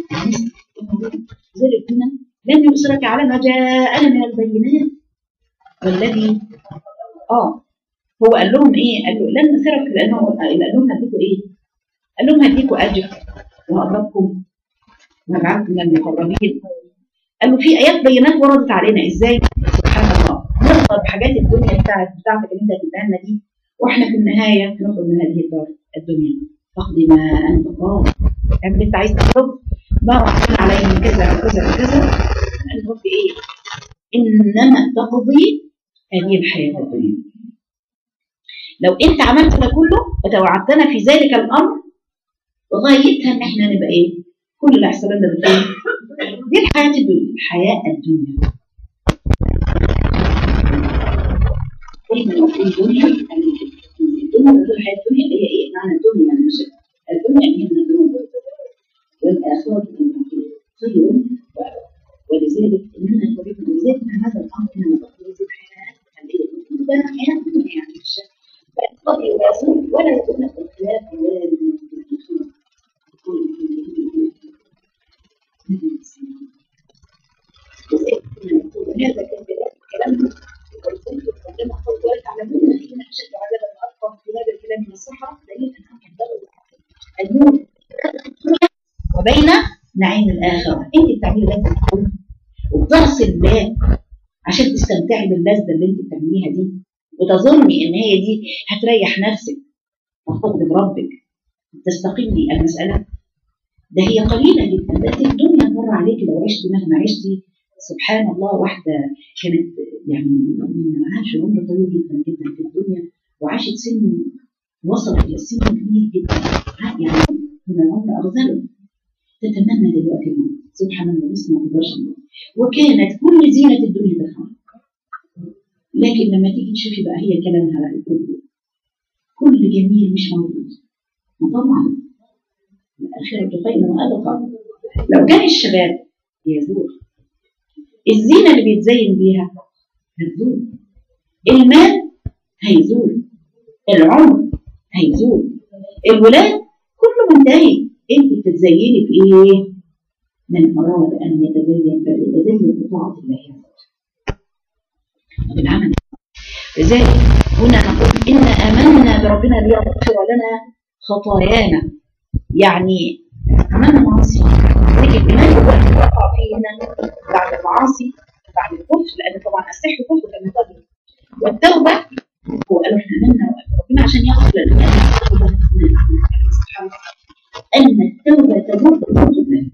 A: ذلك هنا لن يؤثرك على ما جاءنا من البينات والذي اه هو قال لهم ايه؟ قال له لن نؤثرك لانه قال لهم هديكوا ايه؟ قال لهم هديكوا اجر وهقربكم وهجعلكم من المقربين قال له في ايات بينات وردت علينا ازاي؟ سبحان الله نرضى بحاجات الدنيا بتاعت بتاعتك اللي انت هتديها لنا دي واحنا في النهايه نخرج من هذه الدار الدنيا تقضي ما انت قاضي اعمل اللي انت عايز تخرج ما وعدنا عليه من كذا وكذا وكذا قال رب ايه؟ انما تقضي هذه الحياه الدنيا لو انت عملت ده كله وتوعدتنا في ذلك الامر غايتها ان احنا نبقى ايه؟ كل اللي هيحصل لنا بالخير دي الحياه الدنيا الحياه الدنيا احنا المفروض الدنيا الدنيا بتقول الحياه الدنيا اللي هي ايه؟ معنى الدنيا يعني مش الدنيا اللي هي من الذنوب والاخره خير وابدا ولذلك اننا نريد ولذلك من هذا الامر اننا نقضي الحياه الدنيا ده حياه الدنيا يعني مش قضي ويزول ولا يكون الخلاف ولا من هذا كان كلامنا كلام قول ولا تعلمون ان اشد عذابا واكبر في هذا الكلام من الصحراء دليل انهم يحذروا النور وبين نعيم الاخره انت بتعملي ده وبتعصي الله عشان تستمتعي باللذه اللي انت بتعمليها دي وتظني ان هي دي هتريح نفسك وتقدم ربك تستقيم المساله ده هي قليله جدا ده انت الدنيا تمر عليك لو عشت مهما عشتي سبحان الله واحده كانت يعني عاشت عمر طويل جدا جدا في الدنيا وعاشت سن وصلت الى سن كبير جدا يعني من العمر أغزله تتمنى دلوقتي الموت سبحان الله بس ما تقدرش الموت. وكانت كل زينة الدنيا دخان لكن لما تيجي تشوفي بقى هي كلامها بقى كل كل جميل مش موجود ما طبعا الآخرة خير وأبقى لو كان الشباب يزول الزينة اللي بيتزين بيها هتزول المال هيزول العمر هيزول الولاد كله منتهي انت بتتزيني بايه؟ من اراد ان يتزين فليتزين بطاعه الله عز وجل. وبالعمل لذلك هنا نقول ان امنا بربنا ليغفر لنا خطايانا يعني امنا معاصي لكن الايمان دلوقتي وقع فيه هنا بعد المعاصي بعد الكفر لان طبعا السحر كفر كما قبل والتوبه هو قالوا احنا امنا ربنا عشان يغفر لنا سبحانه أن التوبة تمر بفضل الله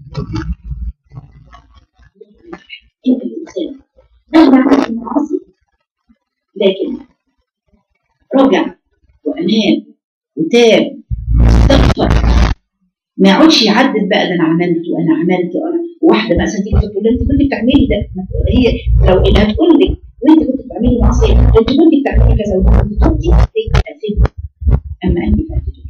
A: إن الإنسان مهما عمل المعاصي لكن رجع وأناب وتاب واستغفر ما يقعدش يعدد بقى ده انا عملت وانا عملت وانا واحده مثلا تيجي تقول انت كنت بتعملي ده هي لو اللي هتقول لك وانت كنت بتعملي معصيه انت كنت بتعملي كذا وكنت تبدي هي تاثير اما انت فاتت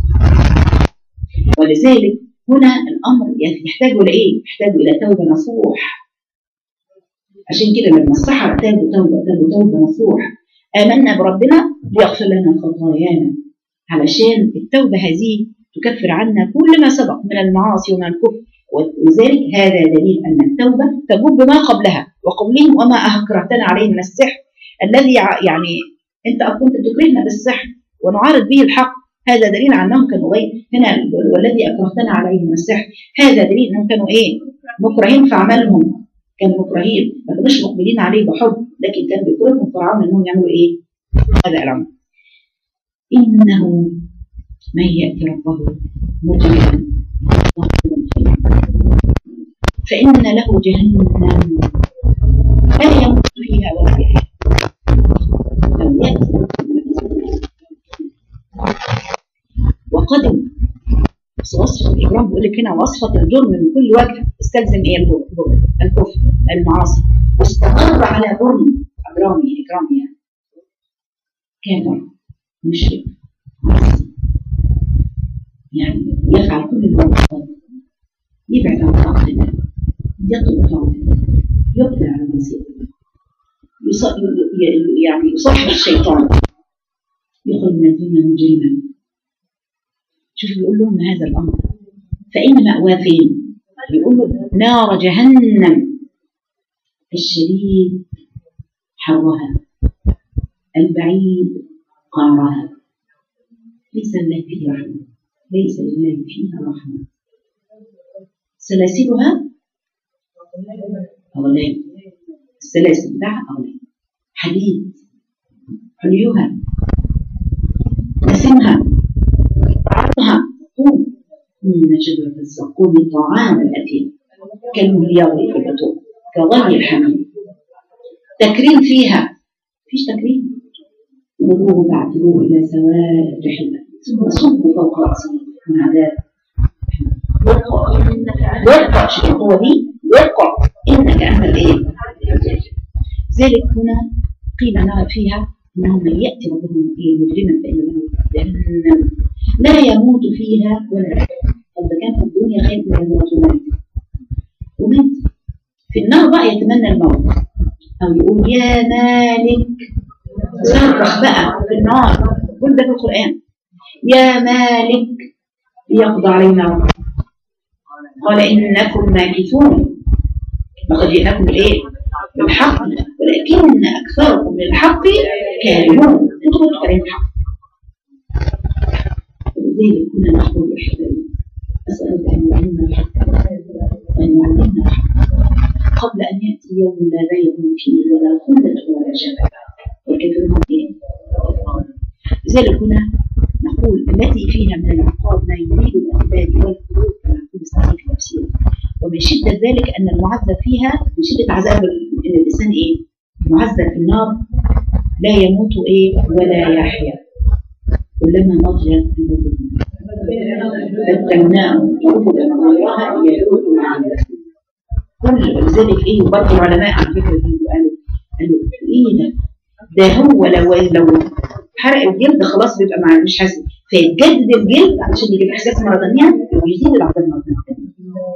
A: ولذلك هنا الامر يحتاج الى ايه؟ يحتاج الى توبه نصوح عشان كده لما السحرة تابوا توبه تابوا توبه نصوح امنا بربنا ليغفر لنا خطايانا علشان التوبه هذه تكفر عنا كل ما سبق من المعاصي ومن الكفر وذلك هذا دليل ان التوبه تجوب بما قبلها وقبلهم وما اكرهتنا عليه من السحر الذي يعني انت كنت تكرهنا بالسحر ونعارض به الحق هذا دليل على انهم كانوا ايه هنا والذي اكرهتنا عليه من السحر هذا دليل انهم كانوا ايه مكرهين في عملهم كانوا مكرهين ما كانوش مقبلين عليه بحب لكن كان بيكرههم فرعون انهم يعملوا ايه هذا الامر انه من ياتي ربه مجرما فان له جهنم لا يموت فيها ولا يحيا لو ياتي وقدم وصفة الإجرام بيقول لك هنا وصفة الجرم من كل وجه استلزم إيه الجرم الكفر المعاصي واستقر على جرم أجرامه إجرامه يعني كافر مشرك يعني يفعل كل الواجبات يبعد عن طاعة الله يطلب طاعة الله يقبل على معصية يعني يصاحب الشيطان يخرج من الدنيا مجرما شوف بيقول لهم هذا الامر فان ماواه فين؟ بيقول له نار جهنم الشديد حرها البعيد قارها ليس لله فيه رحمه ليس لله فيها رحمه سلاسلها أغلام السلاسل بتاعها أغلام حديد حليها نسمها عرضها قوم إن شجرة الزقوم طعام الأثيم كالمهل يغلي في البطون كغلي الحميم تكريم فيها فيش تكريم وضوه فاعتلوه إلى سواء الجحيم ثم صبوا فوق رأسه من عذاب وارقع شوف القوة دي وارقع إنك أنت الإيه؟ ذلك هنا قيل لنا فيها انه من ياتي ربه مجرما فان له جهنم لا يموت فيها ولا يحيا طب ده كان في الدنيا خير من الموت ومات ومات في النار بقى يتمنى الموت او يقول يا مالك صرخ بقى في النار كل ده في القران يا مالك ليقضى علينا ربك قال انكم ماكثون لقد جئناكم بالايه؟ بالحق ولكن اكثركم للحق كارهون انتم كنتوا كارهين الحق ولذلك كنا نقول احبابي اسال ان يعلمنا الحق وان يعلمنا الحق قبل ان ياتي يوم لا بيع فيه ولا خلة ولا شفاعة والكافرون ايه؟ لذلك هنا نقول التي فيها من العقاب ما يريد العباد والقلوب كما نقول استعين في تفسيره ومن شدة ذلك أن المعذب فيها من شدة عذاب إن الإنسان إيه؟ معذب في النار لا يموت إيه ولا يحيا كلما نضجت بدلناهم جلودا غيرها ليذوقوا العذاب كل ولذلك ايه وبرضه العلماء على فكره دي قالوا قالوا ايه ده ده هو لو لو حرق الجلد خلاص بيبقى مع مش حاسس فيتجدد الجلد علشان يجيب احساس مره ثانيه ويزيد العذاب مره ثانيه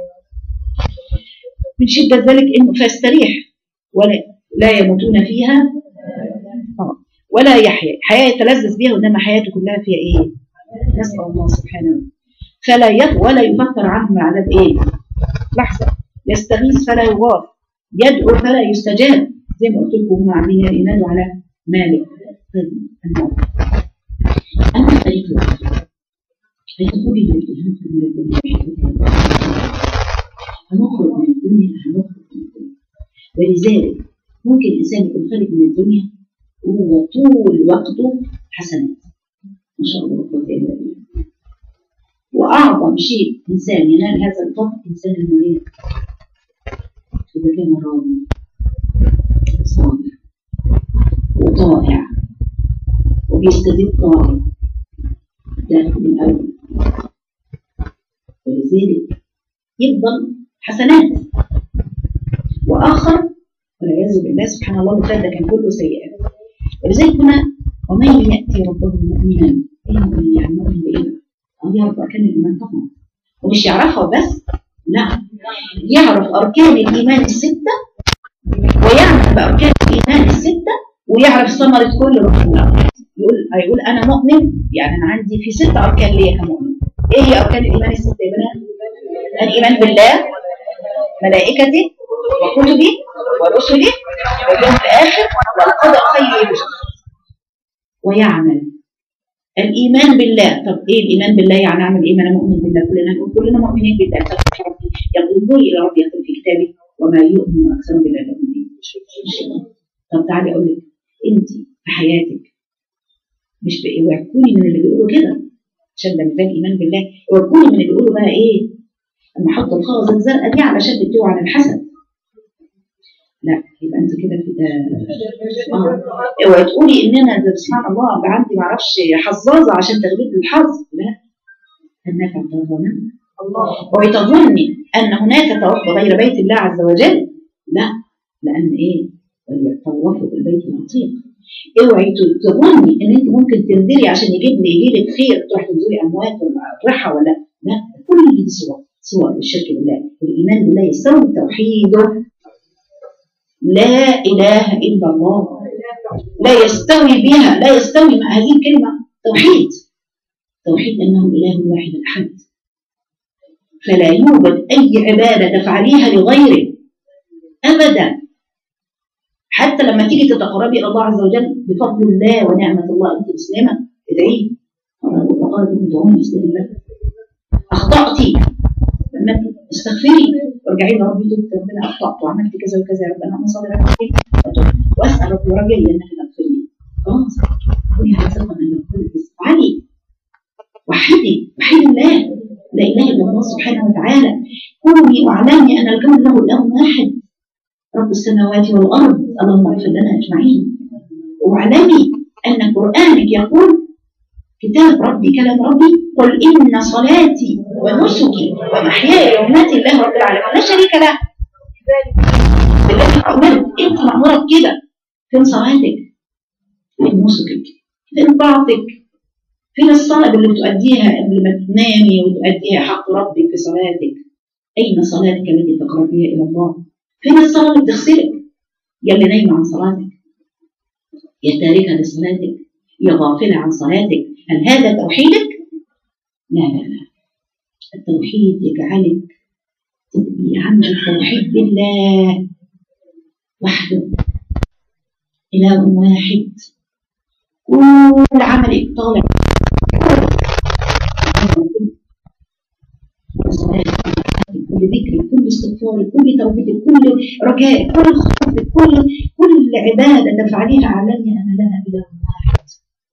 A: من شده ذلك انه فيستريح ولا لا يموتون فيها آه. ولا يحيا حياه يتلذذ بها وانما حياته كلها فيها ايه؟ نسال الله سبحانه فلا يف ولا يفكر عنه عذاب ايه؟ لحظه يستغيث فلا يغاث يدعو فلا يستجاب زي ما قلت لكم هم عاملين ينادوا على مالك الموت اما طريق الاخره فيخرج من الالهام من الدنيا هنخرج من الدنيا هنخرج من الدنيا ولذلك ممكن الانسان يكون خارج من الدنيا وهو طول وقته حسنات ما شاء الله لا قوه الا بالله واعظم شيء انسان ينال هذا الفضل انسان المريض اذا كان راضي صابر وطائع وبيستجيب طاعه ده من الاول ولذلك يفضل حسنات واخر والعياذ بالله سبحان الله اللي فات ده كان كله سيئات ولذلك هنا ومن ياتي ربه مؤمنا ايه مؤمن يعني مؤمن بايه؟ اه يعرف اركان الايمان طبعا ومش يعرفها بس لا يعرف اركان الايمان السته ويعمل باركان الايمان السته ويعرف ثمره كل ركن يقول هيقول انا مؤمن يعني انا عندي في ست اركان ليا كمؤمن ايه هي اركان الايمان السته يا بنات؟ الايمان بالله ملائكته وكتبه ورسله واليوم الاخر والقدر خيره وشره ويعمل الايمان بالله طب ايه الايمان بالله يعني اعمل ايه ما انا مؤمن بالله كلنا نقول كلنا مؤمنين بالله طب يا ربي ينظروا الى ربي يقول في كتابه وما يؤمن اكثر بالله المؤمنين طب تعالي اقول لك انت في حياتك مش بقى اوعي تكوني من اللي بيقولوا كده عشان ده مثال ايمان بالله اوعي تكوني من اللي بيقولوا بقى ايه اما احط الخرزه الزرقاء دي علشان بتوع عن الحسد لا يبقى انت كده في ده اه اوعي تقولي ان انا ده سبحان الله بقى عندي ما اعرفش حظاظه عشان تغليب الحظ لا انك تظن اوعي تظني ان هناك توفى غير بيت الله عز وجل لا لان ايه وليتطوفوا بالبيت العتيق اوعي تظني ان انت ممكن تنزلي عشان يجيب لي يجي لك خير تروح تنزلي اموات ولا اطرحها ولا لا كل دي صور صور الشرك بالله والايمان بالله يستوي توحيده لا اله الا الله لا يستوي بها لا يستوي مع هذه الكلمه توحيد توحيد انه اله واحد احد فلا يوجد اي عباده تفعليها لغيره ابدا حتى لما تيجي تتقربي الى الله عز وجل بفضل الله ونعمه الله انت مسلمه ادعيه وقال ادعوني استجب لكم اخطاتي لما استغفري وارجعي لربي تبت ربنا اخطات وعملت كذا وكذا يا رب انا اصلي ركعتين واسال ربي ورجلي انك تغفر لي خلاص كوني على ثقه ان كل افعلي وحدي وحدي الله لا اله الا الله سبحانه وتعالى كوني واعلمي ان الكون له اله واحد رب السماوات والارض اللهم اغفر لنا اجمعين واعلمي ان قرانك يقول كتاب ربي كلام ربي قل إن صلاتي ونسكي ومحياي ومماتي لله رب العالمين لا شريك له بالذي أمرت أنت مأمورك كده فين صلاتك فين نسكك فين طاعتك فين الصلاة اللي بتؤديها قبل ما تنامي وتؤديها حق ربك في صلاتك أين صلاتك التي تقربيها إلى الله فين الصلاة اللي بتغسلك يا اللي نايمة عن صلاتك يا تاركة لصلاتك يا غافلة عن صلاتك هل هذا توحيدك؟ لا لا لا التوحيد يجعلك تبقي عندك توحيد بالله وحده إله واحد كل عملك طالع كل ذكرك كل استغفارك كل توبتك كل رجائك كل خوفك كل كل عبادة تفعليها اعلمي أن لها إله واحد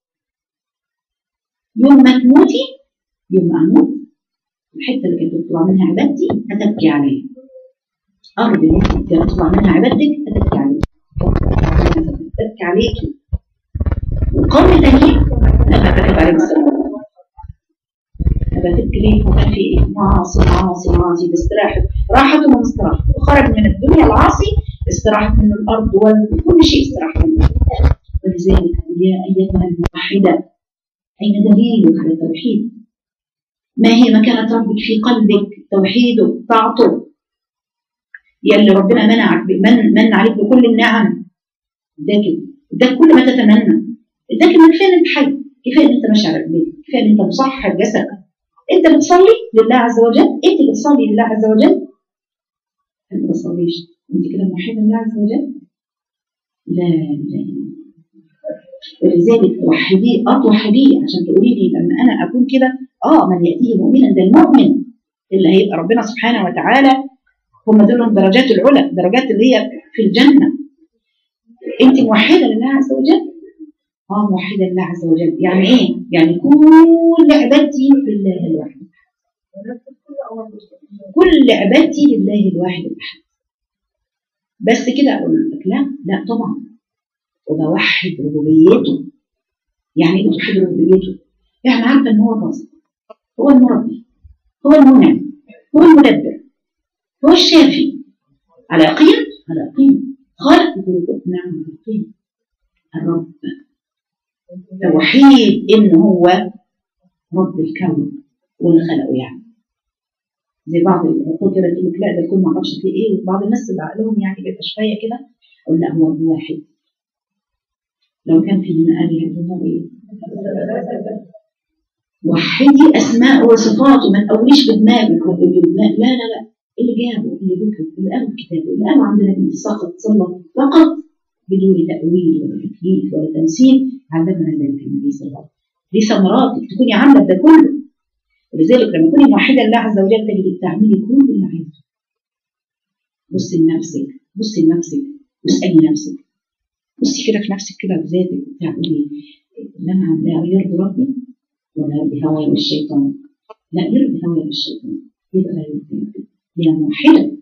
A: يوم ما تموتي يوم ما اموت الحته اللي كانت بتطلع منها عبادتي هتبكي عليها ارض اللي كانت بتطلع منها عبادتك هتبكي عليها تبكي عليكي وقوم تانيين لما كتب عليهم السلام فتبكي ليه وكان في إيه؟ معاصي معاصي معاصي باستراحة راحته من استراحة وخرج من الدنيا العاصي استراحة من الأرض وكل شيء استراحة منه ولذلك يا أيتها الموحدة أين دليلك على التوحيد ما هي مكانة ربك في قلبك توحيده طاعته يلي ربنا منعك من من عليك بكل النعم اداك اداك كل ما تتمنى اداك ان كفايه ان انت حي كفايه ان انت ماشي على رجليك كفايه ان انت مصحح جسدك انت بتصلي لله عز وجل انت بتصلي لله عز وجل انت ما بتصليش انت كده موحده لله عز وجل لا لا ولذلك توحديه اه توحديه عشان تقولي لي لما انا اكون كده اه من ياتيه مؤمنا ده المؤمن اللي هيبقى ربنا سبحانه وتعالى هم دول درجات العلى درجات اللي هي في الجنه انت موحده لله عز وجل اه موحده لله عز وجل يعني ايه يعني كل عبادتي لله الواحد كل عبادتي لله الواحد الاحد بس كده اقول لك لا لا طبعا وبوحد ربوبيته يعني ايه بتوحد ربوبيته يعني عارفه ان هو الرازق هو المربي هو المنعم هو المدبر هو الشافي على يقين على يقين خالق كل نعم يقين الرب توحيد ان هو رب الكون واللي خلقه يعني زي بعض العقول كده تقول لك لا ده الكون ما اعرفش فيه ايه وبعض الناس اللي عقلهم يعني بيبقى شويه كده اقول لا هو واحد لو كان في من آلهة الله إيه؟ وحدي أسماء وصفاته ما تقوليش بدماغك بدماغ لا لا لا اللي جابه اللي ذكر اللي قاله الكتاب اللي قاله عند النبي سقط صلى فقط بدون تأويل ولا تكليف ولا تمثيل علمنا ذلك النبي صلى الله عليه وسلم دي ثمراتك تكوني عامله ده كله ولذلك لما تكوني موحده لله عز وجل تجدي تعملي كل اللي عايزه بصي لنفسك بصي لنفسك واسالي نفسك بصي كده في نفسك كده بذاتك تعملي اللي انا عاملاه يرضي ربي ولا يرضي هواي والشيطان لا يرضي هواي والشيطان يبقى لا يرضي ربي يا موحده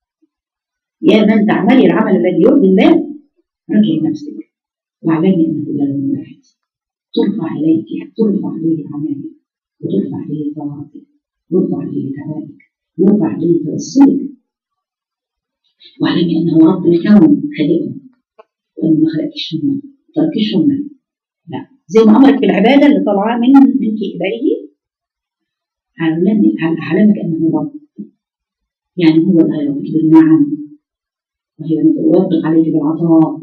A: يا من تعملي العمل الذي يرضي الله راجعي نفسك واعلمي انه اله واحد ترفع اليك ترفع عليه اعمالك وترفع عليه طاعتك ويرفع عليه دعواتك ويرفع عليه توسلك واعلمي انه رب الكون خالقه وانه ما خلقكش هم ما تركش هم لا زي ما امرك بالعباده اللي طالعه من منك اليه علمك علمك انه رب يعني هو اللي هيربيك بالنعم وهي ويطلق عليك بالعطاء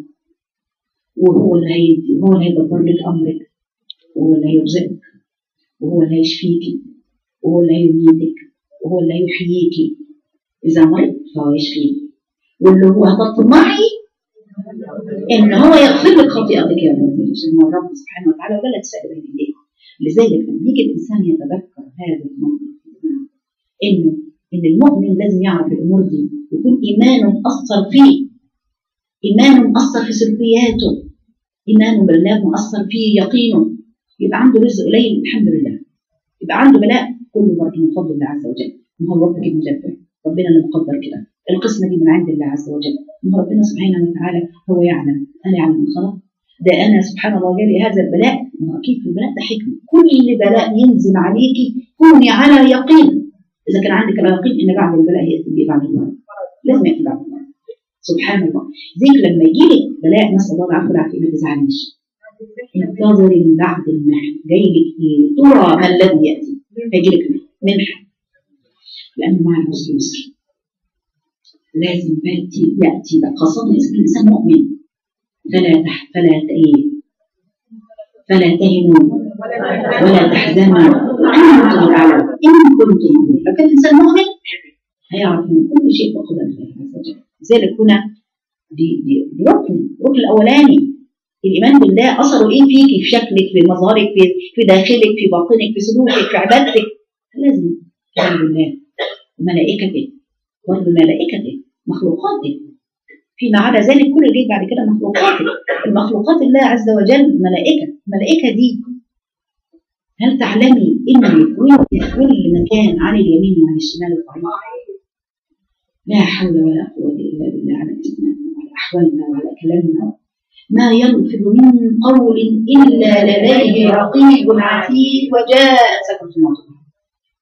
A: وهو اللي هيدي وهو اللي هيدبر لك امرك وهو اللي هيرزقك وهو اللي هيشفيكي وهو اللي هيميتك وهو اللي هيحييكي اذا مرضت فهو يشفيك واللي هو هتطمعي ان هو يغفر لك خطيئتك يا رب عشان هو الرب سبحانه وتعالى ولا تسال بين ايديه لذلك لما يجي الانسان يتذكر هذا الموقف انه ان المؤمن لازم يعرف الامور دي ويكون ايمانه مؤثر فيه ايمانه مؤثر في سلوكياته ايمانه بالله مؤثر فيه يقينه يبقى عنده رزق قليل الحمد لله يبقى عنده بلاء كله برضه من فضل الله عز وجل ما هو ربك المدبر ربنا اللي مقدر كده القسمه دي من عند الله عز وجل ما هو ربنا سبحانه وتعالى هو يعلم انا يعلم من خلق ده انا سبحان الله جالي هذا البلاء ما هو اكيد في البلاء ده حكمه كل بلاء ينزل عليكي كوني على يقين اذا كان عندك اليقين ان بعد البلاء ياتي بعد المرض لازم ياتي بعد المرض سبحان الله زيك لما يجي لك بلاء نسال الله العفو والعافيه ما تزعليش انتظري من بعد المحن جاي لك ايه ترى ما الذي ياتي هيجي لك منحه لانه مع العسر يسر لازم ياتي ياتي بقى خاصه اذا كان الانسان مؤمن فلا تح فلا ايه فلا تهنوا ولا تحزنوا انتم تعلمون ان كنتم مؤمنين لو كان الانسان مؤمن هيعرف ان كل شيء بقدر الله عز وجل لذلك هنا دي دي ركن الركن الاولاني الايمان بالله اثره ايه فيك في شكلك في مظهرك في في داخلك في باطنك في سلوكك في عبادتك لازم تؤمن بالله وملائكته وملائكته مخلوقاته فيما عدا ذلك كل جاي بعد كده مخلوقاته المخلوقات الله عز وجل ملائكه الملائكه دي هل تعلمي ان وانت في كل مكان عن اليمين وعن الشمال الطريق لا حول ولا قوه الا بالله على اسمائنا وعلى احوالنا وعلى كلامنا ما يلفظ من قول الا لديه رقيب عتيد وجاء سكرة الموت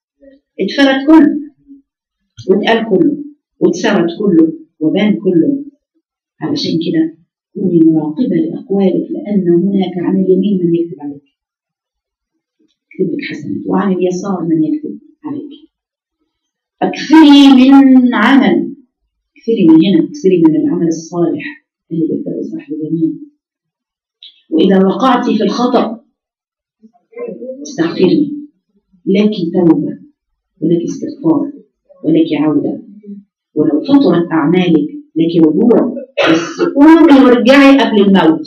A: اتفرد كله واتقال كله واتسرد كله وبان كله علشان كده كوني مراقبة لأقوالك لأن هناك عن اليمين من يكتب عليك يكتب لك حسنات وعن اليسار من يكتب عليك اكثري من عمل اكثري من هنا اكثري من العمل الصالح اللي بيكتب صاحب اليمين وإذا وقعت في الخطأ استغفري لك توبة ولك استغفار ولك عودة ولو فطرت أعمالك لك رجوع بس قومي وارجعي قبل الموت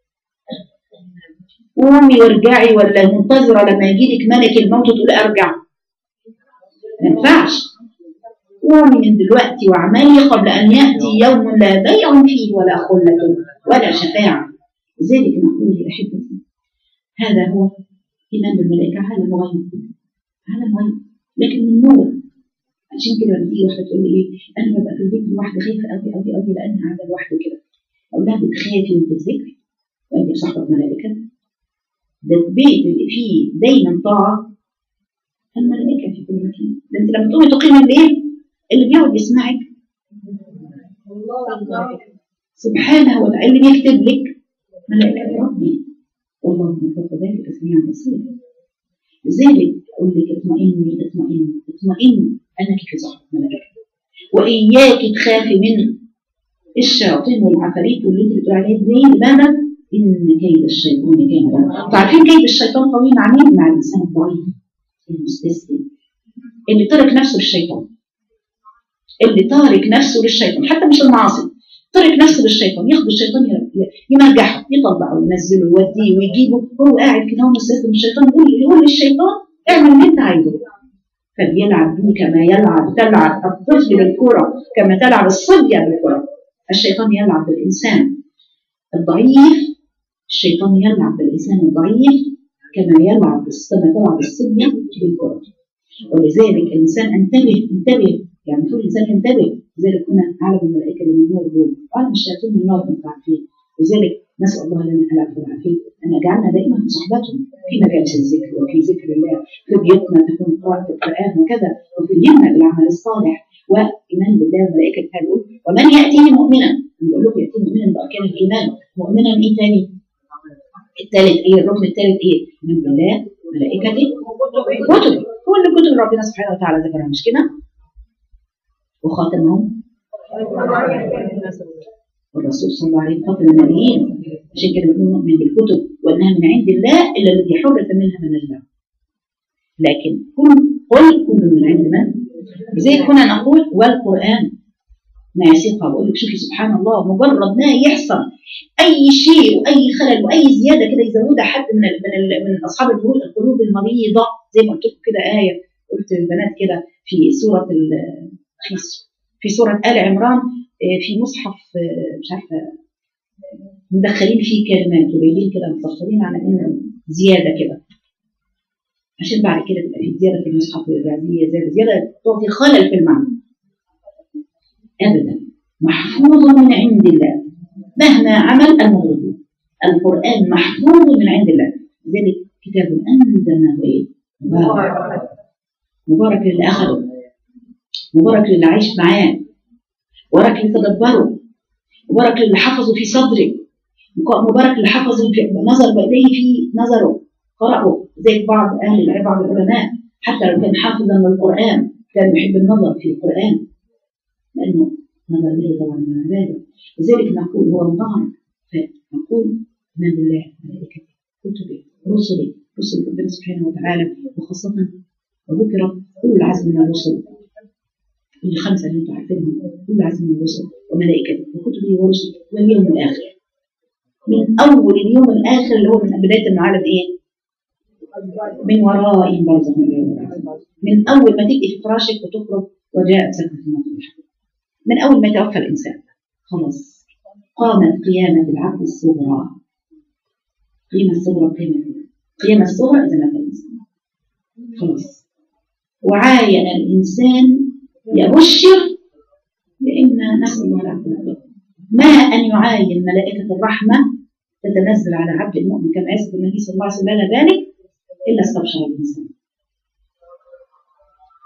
A: قومي وارجعي ولا منتظرة لما يجيلك ملك الموت تقول أرجع ما ينفعش قومي من دلوقتي واعملي قبل أن يأتي يوم لا بيع فيه ولا خلة ولا شفاعة لذلك نقول يا أحبتي هذا هو إيمان بالملائكة عالم غيب عالم غيب لكن من نور عشان كده لما تيجي واحده تقول لي ايه انا ببقى في البيت لوحدي خايفه قوي قوي قوي لان قاعده لوحدي كده اقول لها بتخافي وبتذكري وانت صاحبه ملائكه ده البيت اللي فيه دايما طاعه الملائكه في كل مكان ده انت لما تقومي تقيمي الليل اللي بيقعد يسمعك سبحانه وتعالى اللي بيكتب لك ملائكه ربي والله من فوق ذلك سميع بصير لذلك اقول لك اطمئني اطمئني اطمئني انك في صحبه ملائكه واياك تخافي من الشياطين والعفاريت واللي انت بتقول عليه دي لماذا؟ ان كيد الشيطان كان ضعيفا عارفين كيد الشيطان قوي مع مين؟ مع الانسان الضعيف المستسلم اللي ترك نفسه للشيطان اللي تارك نفسه للشيطان حتى مش المعاصي ترك نفسه للشيطان ياخد الشيطان يمرجحه يطلعه وينزله ويوديه ويجيبه هو قاعد كده هو مستسلم الشيطان يقول يقول للشيطان اعمل اللي انت عايزه فليلعب به كما يلعب تلعب الطفل بالكرة كما تلعب الصبية بالكرة الشيطان يلعب بالإنسان الضعيف الشيطان يلعب بالإنسان الضعيف كما يلعب كما تلعب الصبية بالكرة ولذلك الإنسان انتبه انتبه يعني المفروض الإنسان ينتبه لذلك هنا عالم الملائكة من النور دول وعالم الشياطين من النار انتم عارفين لذلك نسأل الله لنا العفو والعافية أن يجعلنا دائما في صحبتهم في مجالس الذكر وفي ذكر الله في بيوتنا تكون قراءة القرآن وكذا وفي الهمة بالعمل الصالح وإيمان بالله والملائكة تقول ومن يأتيه مؤمنا نقول لكم يأتيه مؤمنا بأركان الإيمان مؤمنا إيه تاني؟ الثالث إيه؟ الركن الثالث إيه؟ من بالله ملائكته كتب كل كتب ربنا سبحانه وتعالى ذكرها مش كده؟ وخاتمهم والرسول صلى الله عليه وسلم خاتم النبيين عشان كده بنقول نؤمن بالكتب وانها من عند الله الا الذي حرف منها من الله لكن كل قل كل من عند من زي كنا نقول والقران ما يسيقها بقول لك شوفي سبحان الله مجرد ما يحصل اي شيء واي خلل واي زياده كده يزودها حد من ال من, ال من اصحاب القلوب المريضه زي ما قلت لكم كده ايه قلت للبنات كده في سوره في في سوره ال عمران في مصحف مش عارفه مدخلين فيه كلمات وجايبين كده مفصلين على ان زياده كده عشان بعد كده تبقى في زياده في المصحف ويبقى زياده زياده تعطي خلل في المعنى ابدا محفوظ من عند الله مهما عمل المغرب القران محفوظ من عند الله ذلك كتاب انزلناه ايه؟ مبارك مبارك للي اخذه مبارك للي عايش معاه مبارك اللي تدبره مبارك للي حفظه في صدره مبارك اللي حفظ في نظر بإيديه في نظره قرأه زي بعض أهل العلم بعض العلماء حتى لو كان حافظا للقرآن كان يحب النظر في القرآن لأنه نظر به طبعا من العبادة لذلك نقول هو مبارك فنقول من بالله ملائكته كتبه رسله رسل ربنا سبحانه وتعالى وخاصة وذكر كل العزم من الرسل الخمسة اللي انتم عارفينهم كل عزم من الرسل وملائكته وكتبه ورسله واليوم الآخر من أول اليوم الآخر اللي هو من بداية العالم إيه؟ من وراء برزخ من أول ما تبقي في فراشك وتخرج وجاءت سكرة الموت من أول ما يتوفى الإنسان خلاص قامت قيامة العبد الصغرى قيمة الصغرى قيمة قيامة الصغرى إذا مات الإنسان خلاص وعاين الإنسان يبشر لأن نسأل الله العافية ما أن يعاين ملائكة الرحمة تتنزل على عبد المؤمن كما يثبت النبي صلى الله عليه وسلم ذلك إلا استبشر الإنسان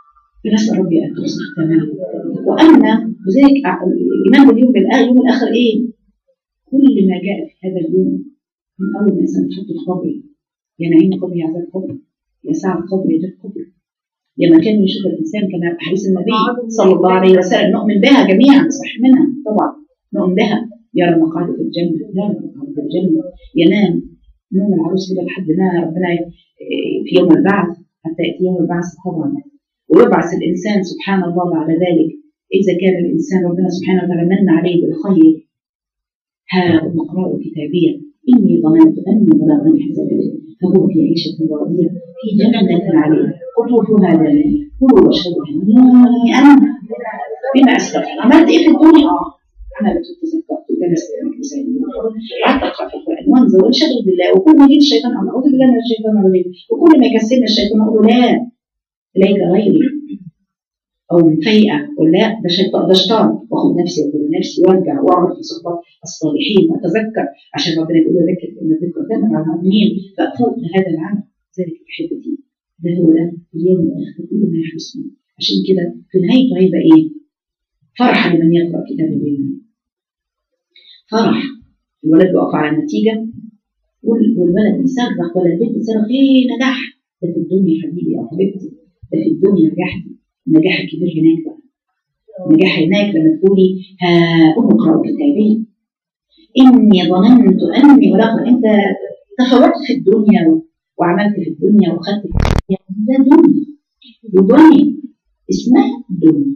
A: فنسال ربي ان تصلح تماما واما لذلك الايمان باليوم بالآخر يوم الاخر ايه؟ كل ما جاء في هذا اليوم من اول ما الانسان تحط في قبري يا نعيم قبري يا عذاب قبري يا سعد قبري يا جد قبري لما كان يشوف الانسان كما في حديث النبي صلى الله عليه وسلم نؤمن بها جميعا صح منها طبعا نؤمن بها يرى مقعده في الجنه يرى مقعده في الجنه ينام نوم العروس كده لحد ما ربنا في يوم البعث حتى ياتي يوم البعث طبعا ويبعث الانسان سبحان الله بعد ذلك اذا كان الانسان ربنا سبحانه وتعالى من عليه بالخير ها اقرأوا كتابيا اني ظننت اني بلغني حسابي فهو في عيشه راضيه في جنه عليه قطوفها دانيه كلوا واشربوا هنيئا بما اسلفتم عملت ايه في الدنيا؟ اه عملت وتذكرت وجلست في مجلس قعدت اقرا في القران وانزل وانشغل بالله وكل ما يجي الشيطان اقول اعوذ بالله من الشيطان الرجيم وكل ما يكسبني الشيطان اقول لا اليك غيري او من فيئه اقول لا ده شيطان ده شيطان واخد نفسي واقول نفسي وارجع واقعد في صحبه الصالحين واتذكر عشان ربنا يقول ذكر ان الذكر تنفع المؤمنين فافوت هذا العمل ذلك احبتي ده هو ده اليوم الاخر كل ما يحدث فيه عشان كده في نهايته هيبقى ايه؟ فرح لمن يقرا كتاب الله فرح الولد بيقف على النتيجه والولد يصرخ ولا البنت تصرخ ايه نجح ده في الدنيا حبيبي او حبيبتي ده في الدنيا نجحتي النجاح الكبير هناك بقى النجاح هناك لما تقولي ها اقرا كتابي اني ظننت اني ولا انت تفوقت في الدنيا وعملت في الدنيا وخدت في الدنيا ده دنيا دي دنيا اسمها دنيا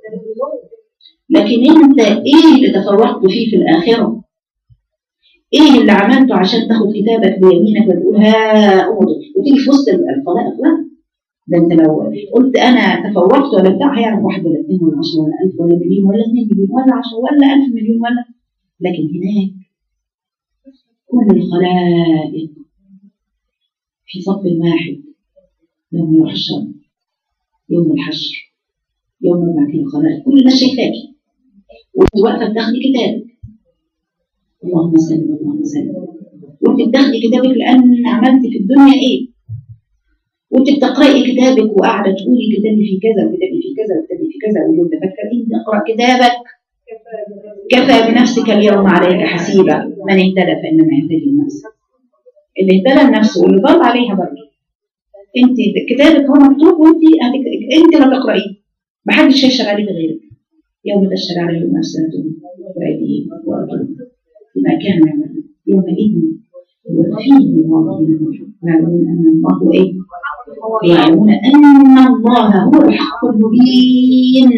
A: لكن انت ايه اللي تفوقت فيه في الاخره ايه اللي عملته عشان تاخد كتابك بيمينك وتقول ها امضي وتيجي في وسط الخلائق لا ده انت لو قلت انا تفوقت ولا بتاع هيعرف واحد ولا اثنين ولا 10 ولا 1000 ولا مليون ولا 2 مليون ولا 10 ولا 1000 مليون ولا لكن هناك كل الخلائق في صف واحد يوم يحشر يوم الحشر يوم ما فيه الخلائق كل الناس شايفاكي وانت واقفه بتاخدي كتابك اللهم صل اللهم صل وانت بتاخدي كتابك لان عملت في الدنيا ايه وانت بتقراي كتابك وقاعده تقولي كتابي في كذا وكتابي في كذا وكتابي في كذا واليوم تفكر انت اقرا كتابك كفى بنفسك اليوم عليك حسيبا من اهتدى فانما يهتدي لنفسه اللي اهتدى لنفسه واللي ضل عليها برضه انت كتابك هو مكتوب وانت انت اللي تقرايه محدش هيشتغل عليك غيرك يوم تشتغل عليهم نفسهم وايديهم وارجلهم بما كانوا يعملون يومئذ يوفيهم الله دينهم يعلمون ان الله هو ايه؟ يعلمون ان الله هو الحق المبين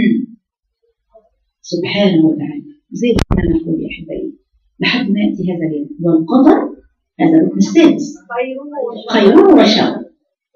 A: سبحانه وتعالى زي ما نقول يا احبائي لحد ما ياتي هذا اليوم والقدر هذا الركن السادس خيره وشر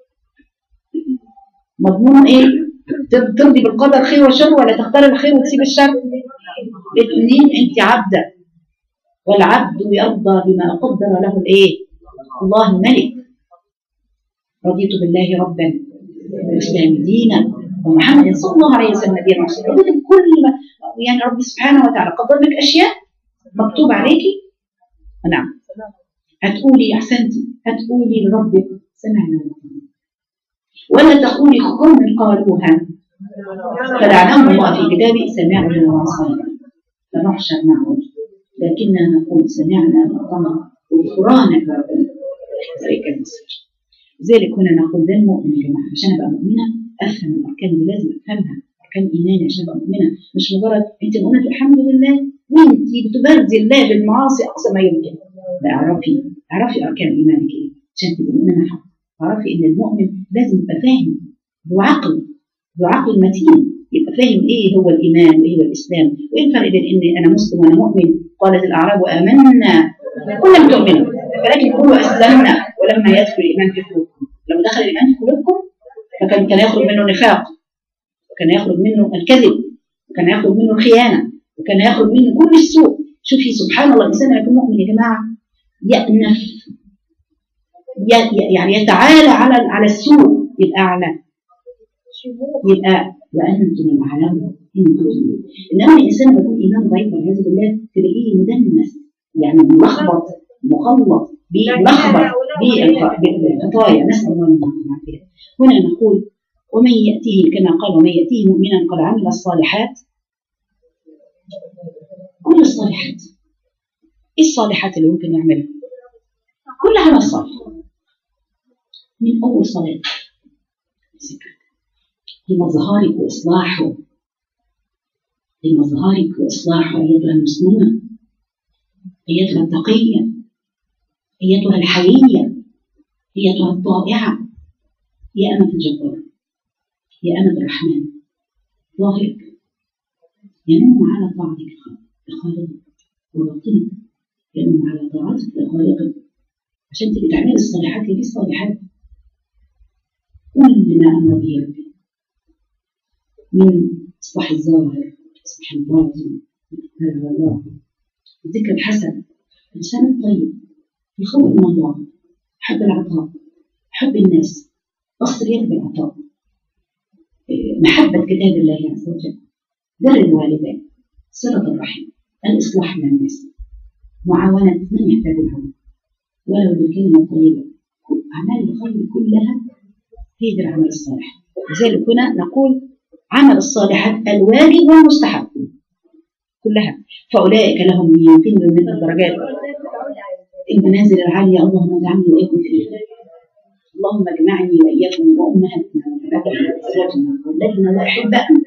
A: مضمون ايه؟ ترضي بالقدر خير وشر ولا تختار الخير وتسيب الشر؟ الاثنين انت عبده والعبد يرضى بما قدر له الايه؟ الله الملك رضيت بالله ربا والاسلام دينا ومحمد صلى الله عليه وسلم نبيا ورسولا رضيت بكل ما يعني ربي سبحانه وتعالى قدر لك اشياء مكتوب عليكي نعم هتقولي احسنتي هتقولي لربك سمعنا ولا تقولي قوم قالوها فلعنهم الله في كتابه سمعنا وعصينا فنحشر معهم لكننا نقول سمعنا وأطعنا غفرانك ربنا ذلك المصير لذلك هنا نقول ده المؤمن يا جماعه عشان ابقى مؤمنه افهم الاركان دي لازم افهمها اركان ايماني عشان ابقى مؤمنه مش مجرد انت مؤمنه الحمد لله وانت بتبرزي الله بالمعاصي اقصى ما يمكن لا اعرفي اعرفي اركان ايمانك ايه عشان تبقي مؤمنه حق اعرفي ان المؤمن لازم يبقى فاهم ذو عقل ذو عقل متين يبقى فاهم ايه هو الايمان وايه هو الاسلام وايه الفرق بين ان انا مسلم وانا مؤمن قالت الاعراب امنا كلهم تؤمنوا ولكن قولوا اسلمنا ولما يدخل الايمان في قلوبكم لما دخل الايمان في قلوبكم فكان كان يخرج منه نفاق وكان يخرج منه الكذب وكان يخرج منه الخيانه وكان يخرج منه كل السوء شوفي سبحان الله الانسان يكون مؤمن يا جماعه يأنف يعني يتعالى على على السوء يبقى اعلى يبقى وانتم الاعلم ان كنتم انما الانسان بيكون ايمان ضعيف والعياذ بالله تلاقيه مدنس يعني ملخبط مخلط ملخبط بالخطايا نسال الله العافيه هنا نقول ومن يأتيه كما قال ومن يأتيه مؤمنا قد عمل الصالحات كل الصالحات ايه الصالحات اللي ممكن نعملها كل عمل صالح من اول صلاه لمظهرك واصلاحه لمظهرك واصلاحه ايتها المسلمه ايتها التقيه ايتها الحييه ايتها الطائعه يا امه الجبار يا امه الرحمن ظاهرك ينم على طاعتك لخالقك وباطنك ينم على طاعتك لخالقك عشان تبقي تعملي الصالحات هي دي الصالحات كل ما امر به ربي من اصلاح الظاهر اصلاح الباطن الاتكال على الله الذكر الحسن الانسان الطيب يخوف من الله حب العطاء حب الناس بسط اليد بالعطاء محبة كتاب الله عز وجل بر الوالدين صلة الرحم الإصلاح من الناس معاونة من يحتاج العون ولو بالكلمة الطيبة أعمال الخير كلها هي دي العمل الصالح لذلك هنا نقول عمل الصالحات الواجب والمستحب كلها فأولئك لهم يمكن من الدرجات المنازل العالية اللهم اجعلني وإياكم فيها اللهم اجمعني وإياكم وأمهاتنا وأبنائنا وأزواجنا وأولادنا وأحبائنا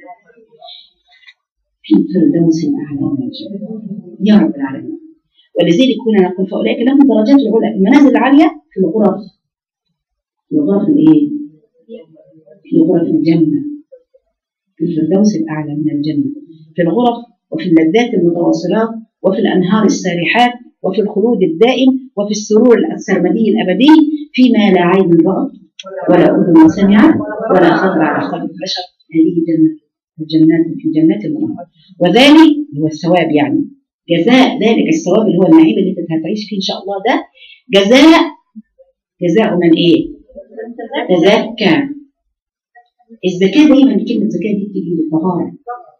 A: في الفردوس الأعلى من الجنة يا رب العالمين ولذلك هنا نقول فأولئك لهم درجات العلى المنازل العالية في الغرف في الغرف الإيه؟ في غرف الجنة في الفردوس الأعلى من الجنة في الغرف وفي اللذات المتواصلات وفي الأنهار السارحات وفي الخلود الدائم وفي السرور السرمدي الأبدي فيما لا عين رأت ولا أذن سمعت ولا خطر على قلب بشر هذه جنة الجنات في جنات النهار وذلك هو الثواب يعني جزاء ذلك الثواب اللي هو النعيم اللي انت هتعيش فيه ان شاء الله ده جزاء جزاء من ايه؟ تزكى الزكاة دايما كلمة زكاة دي بتيجي بالطهارة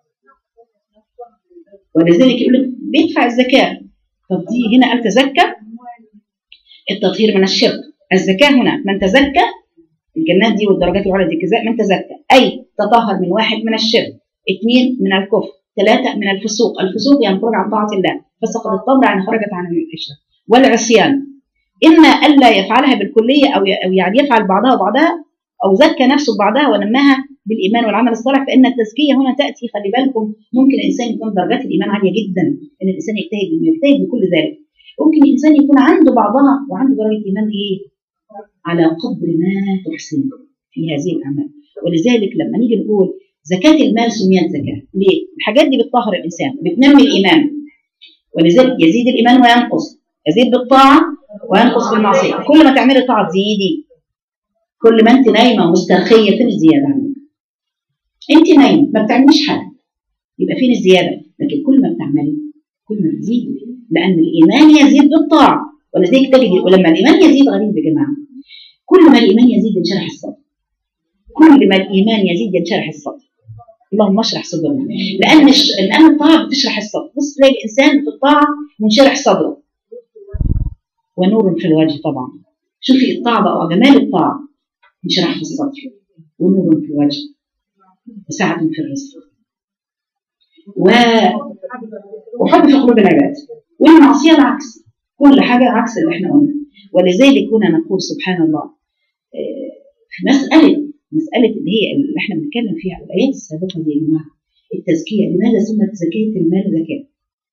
A: ولذلك يقول لك بيدفع الزكاة طب دي هنا قال تزكى التطهير من الشرك الزكاة هنا من تزكى الجنات دي والدرجات العلى دي كذا من تزكى أي تطهر من واحد من الشرك اثنين من الكفر ثلاثة من الفسوق الفسوق يعني خروج عن طاعة الله فسقط الطبع يعني خرجت عن العشرة والعصيان إما ألا يفعلها بالكلية أو أو يعني يفعل بعضها بعضها أو زكى نفسه بعضها ونماها بالإيمان والعمل الصالح فإن التزكية هنا تأتي خلي بالكم ممكن الإنسان يكون درجات الإيمان عالية جدا إن الإنسان يجتهد يجتهد بكل ذلك ممكن الإنسان يكون عنده بعضها وعنده درجة إيمان إيه؟ على قدر ما تحسن في هذه الأعمال ولذلك لما نيجي نقول زكاة المال سميت زكاة ليه؟ الحاجات دي بتطهر الإنسان بتنمي الإيمان ولذلك يزيد الإيمان وينقص يزيد بالطاعة وينقص بالمعصية كل ما تعملي طاعة تزيدي كل ما أنت نايمة مسترخية فين الزيادة عندك؟ أنت نايمة ما بتعمليش حاجة يبقى فين الزيادة؟ لكن كل ما بتعملي كل ما بتزيدي لأن الإيمان يزيد بالطاعة ولذلك تجد ولما الإيمان يزيد غريب يا جماعة كل ما الإيمان يزيد ينشرح الصدر كل ما الإيمان يزيد ينشرح الصدر اللهم اشرح صدرنا لأن الش... لأن الطاعة بتشرح الصدر بص تلاقي الإنسان في الطاعة منشرح صدره ونور في الوجه طبعا شوفي الطاعة بقى وجمال الطاعة انشراح في الصدر ونور في الوجه وسعة في الرزق و... وحب في قلوب العباد والمعصية العكس كل حاجة عكس اللي احنا قلنا ولذلك هنا نقول سبحان الله في مسألة مسألة اللي هي اللي احنا بنتكلم فيها الآيات السابقة دي يا جماعة التزكية لماذا سمت زكاة المال زكاة؟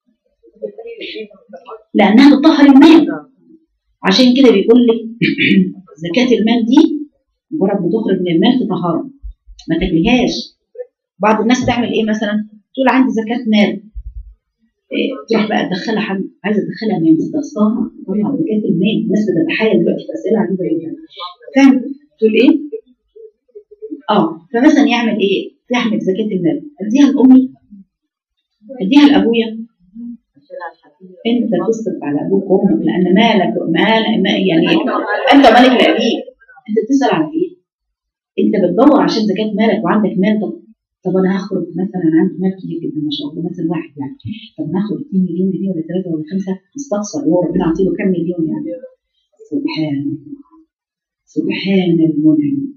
A: لأنها تطهر المال عشان كده بيقول لك زكاة المال دي مجرد بتخرج من المال تطهره ما تاكلهاش بعض الناس تعمل ايه مثلا تقول عندي زكاة مال إيه تروح بقى تدخلها حد عايزه تدخلها من مستقصاها طبعا زكاة المال الناس بتتحايل دلوقتي في اسئله عجيبه جدا فاهم تقول ايه؟ اه فمثلا يعمل ايه؟ يحمل زكاة المال اديها لامي اديها لابويا انت تصرف على ابوك وامك لان مالك مال ما يعني انت مالك لابيك انت بتسال على ايه؟ انت بتدور عشان زكاه مالك وعندك مال طب طب انا هاخد مثلا عندي مال كبير جدا ما شاء الله مثلا واحد يعني طب ناخد 2 مليون جنيه ولا 3 ولا 5 نستخسر هو ربنا عطيله كام مليون يعني سبحان الله سبحان المنعم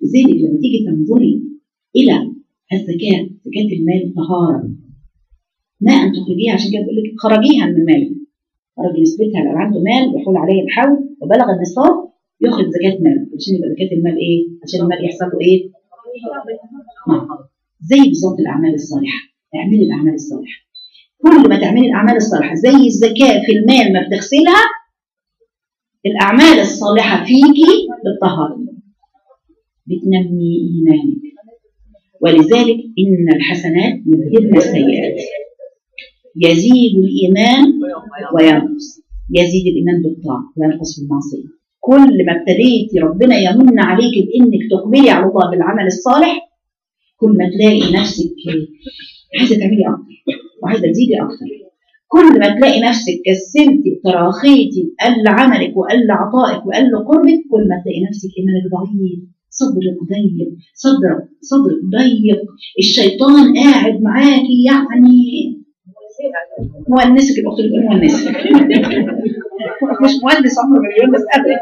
A: لذلك لما تيجي تنظري الى الزكاه زكاه المال طهاره ما ان تخرجيها عشان كده بقول لك خرجيها من مالك خرجي نسبتها لو عنده مال يحول عليه الحول وبلغ النصاب يخرج زكاه مال عشان يبقى زكاه المال ايه؟ عشان المال يحصل له ايه؟ نعم. زي بالظبط الاعمال الصالحه اعملي الاعمال الصالحه كل ما تعملي الاعمال الصالحه زي الزكاه في المال ما بتغسلها الاعمال الصالحه فيكي بتطهر بتنمي ايمانك ولذلك ان الحسنات يذهبن السيئات يزيد الايمان وينقص يزيد الايمان بالطاعه وينقص بالمعصيه كل ما ابتديتي ربنا يمن عليك بانك تقبلي على الله بالعمل الصالح كل ما تلاقي نفسك عايزه تعملي اكتر وعايزه تزيدي اكتر كل ما تلاقي نفسك كسلتي تراخيتي قل عملك وقل عطائك وقل قربك كل ما تلاقي نفسك ايمانك ضعيف صدرك ضيق صدرك صدرك ضيق الشيطان قاعد معاكي يعني مؤنسك الاخت اللي بتقول مؤنسك مش مؤنس عمره ما بيقول بس ابدا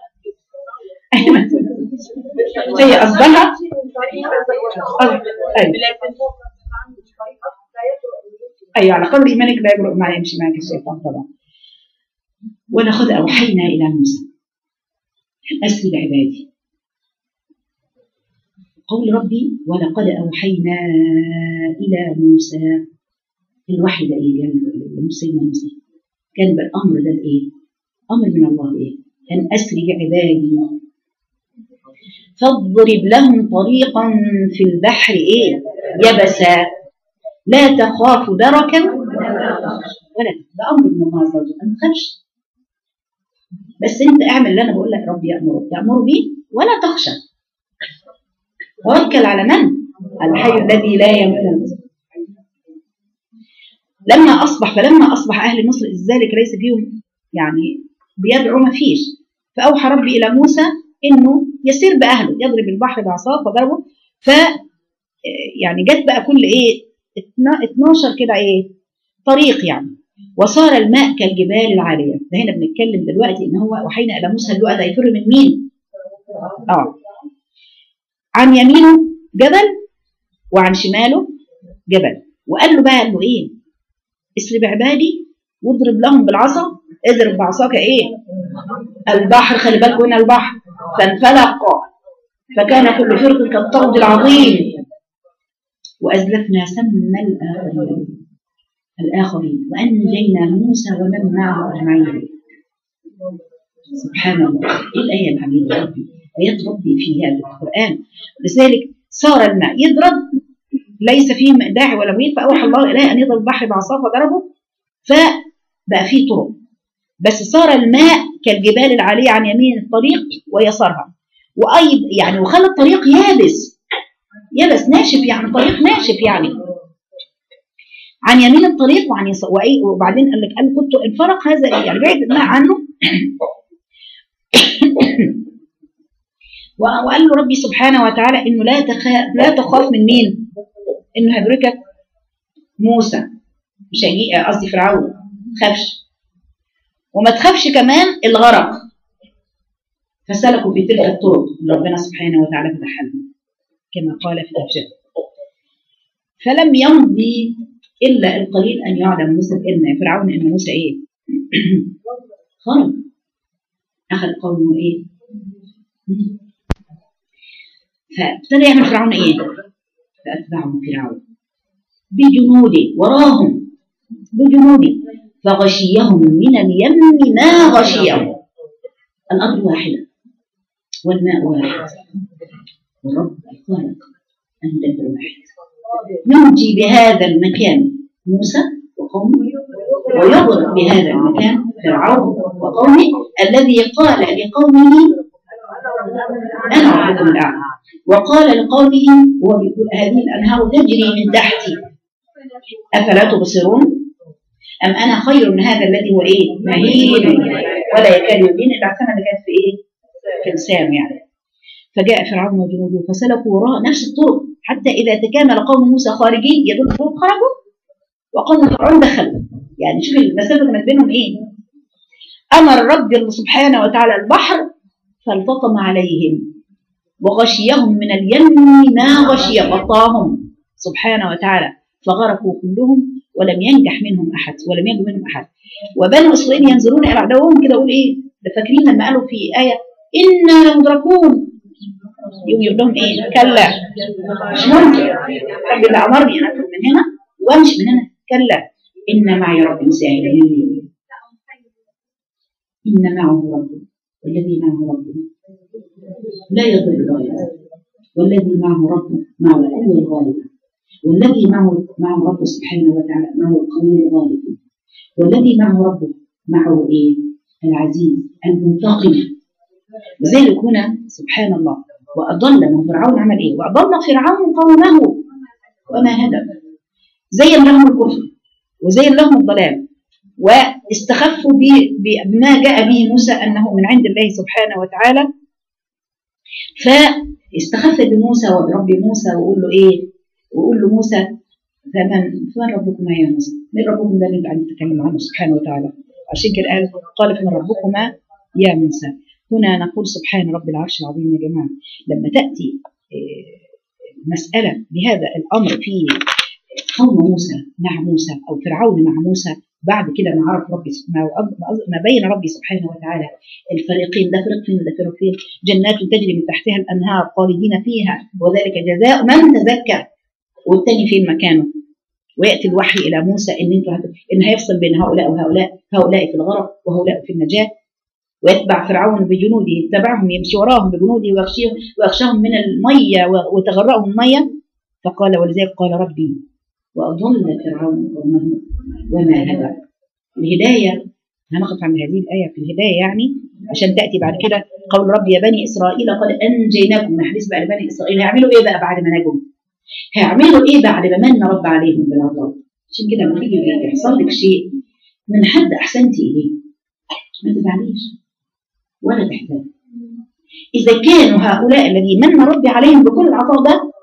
A: هي قصدها ايوه ايوه على قدر ايمانك لا يجرؤ ما يمشي معك الشيطان طبعا ولقد اوحينا الى موسى اسر بعبادي قول ربي ولقد اوحينا الى موسى الوحي ده ايه كان سيدنا موسى كان بالامر ده بايه؟ امر من الله بايه؟ ان اسري بعبادي فاضرب لهم طريقا في البحر ايه؟ يبسا لا تخاف دركا ولا ده امر من الله عز وجل ما تخافش بس انت اعمل اللي انا بقول لك ربي يامرك تامر بيه ولا تخشى توكل على من؟ الحي الذي لا يموت لما اصبح فلما اصبح اهل مصر ذلك ليس فيهم يعني بيدعوا ما فيش فاوحى ربي الى موسى انه يسير باهله يضرب البحر بعصاه فضربه ف يعني جت بقى كل ايه 12 كده ايه طريق يعني وصار الماء كالجبال العاليه ده هنا بنتكلم دلوقتي ان هو وحينا الى موسى اللؤلؤ ده يفر من مين؟ اه عن يمينه جبل وعن شماله جبل وقال له بقى قال له ايه؟ اسر بعبادي واضرب لهم بالعصا اضرب بعصاك ايه؟ البحر خلي بالكم هنا البحر فانفلق فكان كل فرق كالطرد العظيم وأزلفنا ثم الآخرين الآخرين وأنجينا موسى ومن معه أجمعين سبحان الله إيه الآية العميدة ربي آيات ربي في هذا القرآن لذلك صار الماء يضرب ليس فيه داعي ولا مريد فأوحى الله إليه أن يضرب البحر بعصاه فضربه فبقى فيه طرق بس صار الماء كالجبال العالية عن يمين الطريق ويسارها وأيضا يعني وخلى الطريق يابس يبس ناشف يعني طريق ناشف يعني عن يمين الطريق وعن يسار وأي وبعدين قال لك قال كنت انفرق هذا يعني بعد الماء عنه وقال له ربي سبحانه وتعالى انه لا تخاف لا تخاف من مين؟ انه هيدركك موسى مش هيجي قصدي فرعون ما تخافش وما تخافش كمان الغرق فسلكوا في تلك الطرق اللي ربنا سبحانه وتعالى فتحها لهم كما قال في الأبشر فلم يمضي إلا القليل أن يعلم موسى إن فرعون إن موسى إيه خرج أخذ قومه إيه فابتدى يعمل فرعون إيه فأتبعهم فرعون بجنوده وراهم بجنوده فغشيهم من اليم ما غشيهم الأرض واحدة والماء واحد والرب الخالق المدبر واحد ينجي بهذا المكان موسى وقومه ويغرق بهذا المكان فرعون وقومه الذي قال لقومه انا ربكم الاعلى وقال لقومه وهو بيقول هذه الانهار تجري من تحتي افلا تبصرون ام انا خير من هذا الذي هو ايه مهين ولا يكاد يبين العسامه اللي كانت في ايه في لسانه يعني فجاء فرعون وجنوده فسلكوا وراء نفس الطرق حتى إذا تكامل قوم موسى خارجين يدل الطرق خرجوا وقوم فرعون دخلوا يعني شوف المسافة كانت بينهم إيه أمر رب سبحانه وتعالى البحر فالتطم عليهم وغشيهم من اليم ما غشي غطاهم سبحانه وتعالى فغرقوا كلهم ولم ينجح منهم احد ولم ينجح منهم احد وبنو اسرائيل ينظرون الى عدوهم كده يقول ايه ده فاكرين لما قالوا في ايه انا لمدركون يوم يقول لهم ايه كلا مش ممكن رب اللي امرني ان ادخل من هنا وامشي من هنا كلا ان معي ربي سيهدين ان معه ربي والذي معه ربي لا يضل غايته والذي معه ربه معه القوة الغالبة والذي معه معه ربه سبحانه وتعالى معه القوي الغالب والذي معه ربه معه ايه؟ العزيز المنتقم لذلك هنا سبحان الله واضل من فرعون عمل ايه؟ واضل فرعون قومه وما هدى زين لهم الكفر وزين لهم الضلال واستخفوا بما جاء به موسى انه من عند الله سبحانه وتعالى فاستخف بموسى وبرب موسى وقول له ايه؟ وقول له موسى فمن فمن ربكما يا موسى؟ من ربكم ده اللي انت قاعد تتكلم عنه سبحانه وتعالى عشان كده قال قال فمن ربكما يا موسى هنا نقول سبحان رب العرش العظيم يا جماعه لما تاتي مساله بهذا الامر في قوم موسى مع موسى او فرعون مع موسى بعد كده ما عرف ربي ما بين ربي سبحانه وتعالى الفريقين ده فريق فين وده فريق فين جنات تجري من تحتها الانهار خالدين فيها وذلك جزاء من تزكى والتاني فين مكانه وياتي الوحي الى موسى ان انتوا ان هيفصل بين هؤلاء وهؤلاء هؤلاء في الغرق وهؤلاء في النجاه ويتبع فرعون بجنوده يتبعهم يمشي وراهم بجنوده ويغشيهم ويغشاهم من الميه وتغرقهم الميه فقال ولذلك قال ربي واضل فرعون قومه وما هدى الهدايه هنقف عند هذه الايه في الهدايه يعني عشان تاتي بعد كده قول ربي يا بني اسرائيل قد انجيناكم من حديث بقى لبني اسرائيل هيعملوا ايه بقى بعد ما نجوا؟ هيعملوا ايه بعد ما من رب عليهم بالعطاء عشان كده لما تيجي يحصل لك شيء من حد احسنت اليه ما تزعليش ولا تحتاج اذا كانوا هؤلاء الذي من ربي عليهم بكل العطاء ده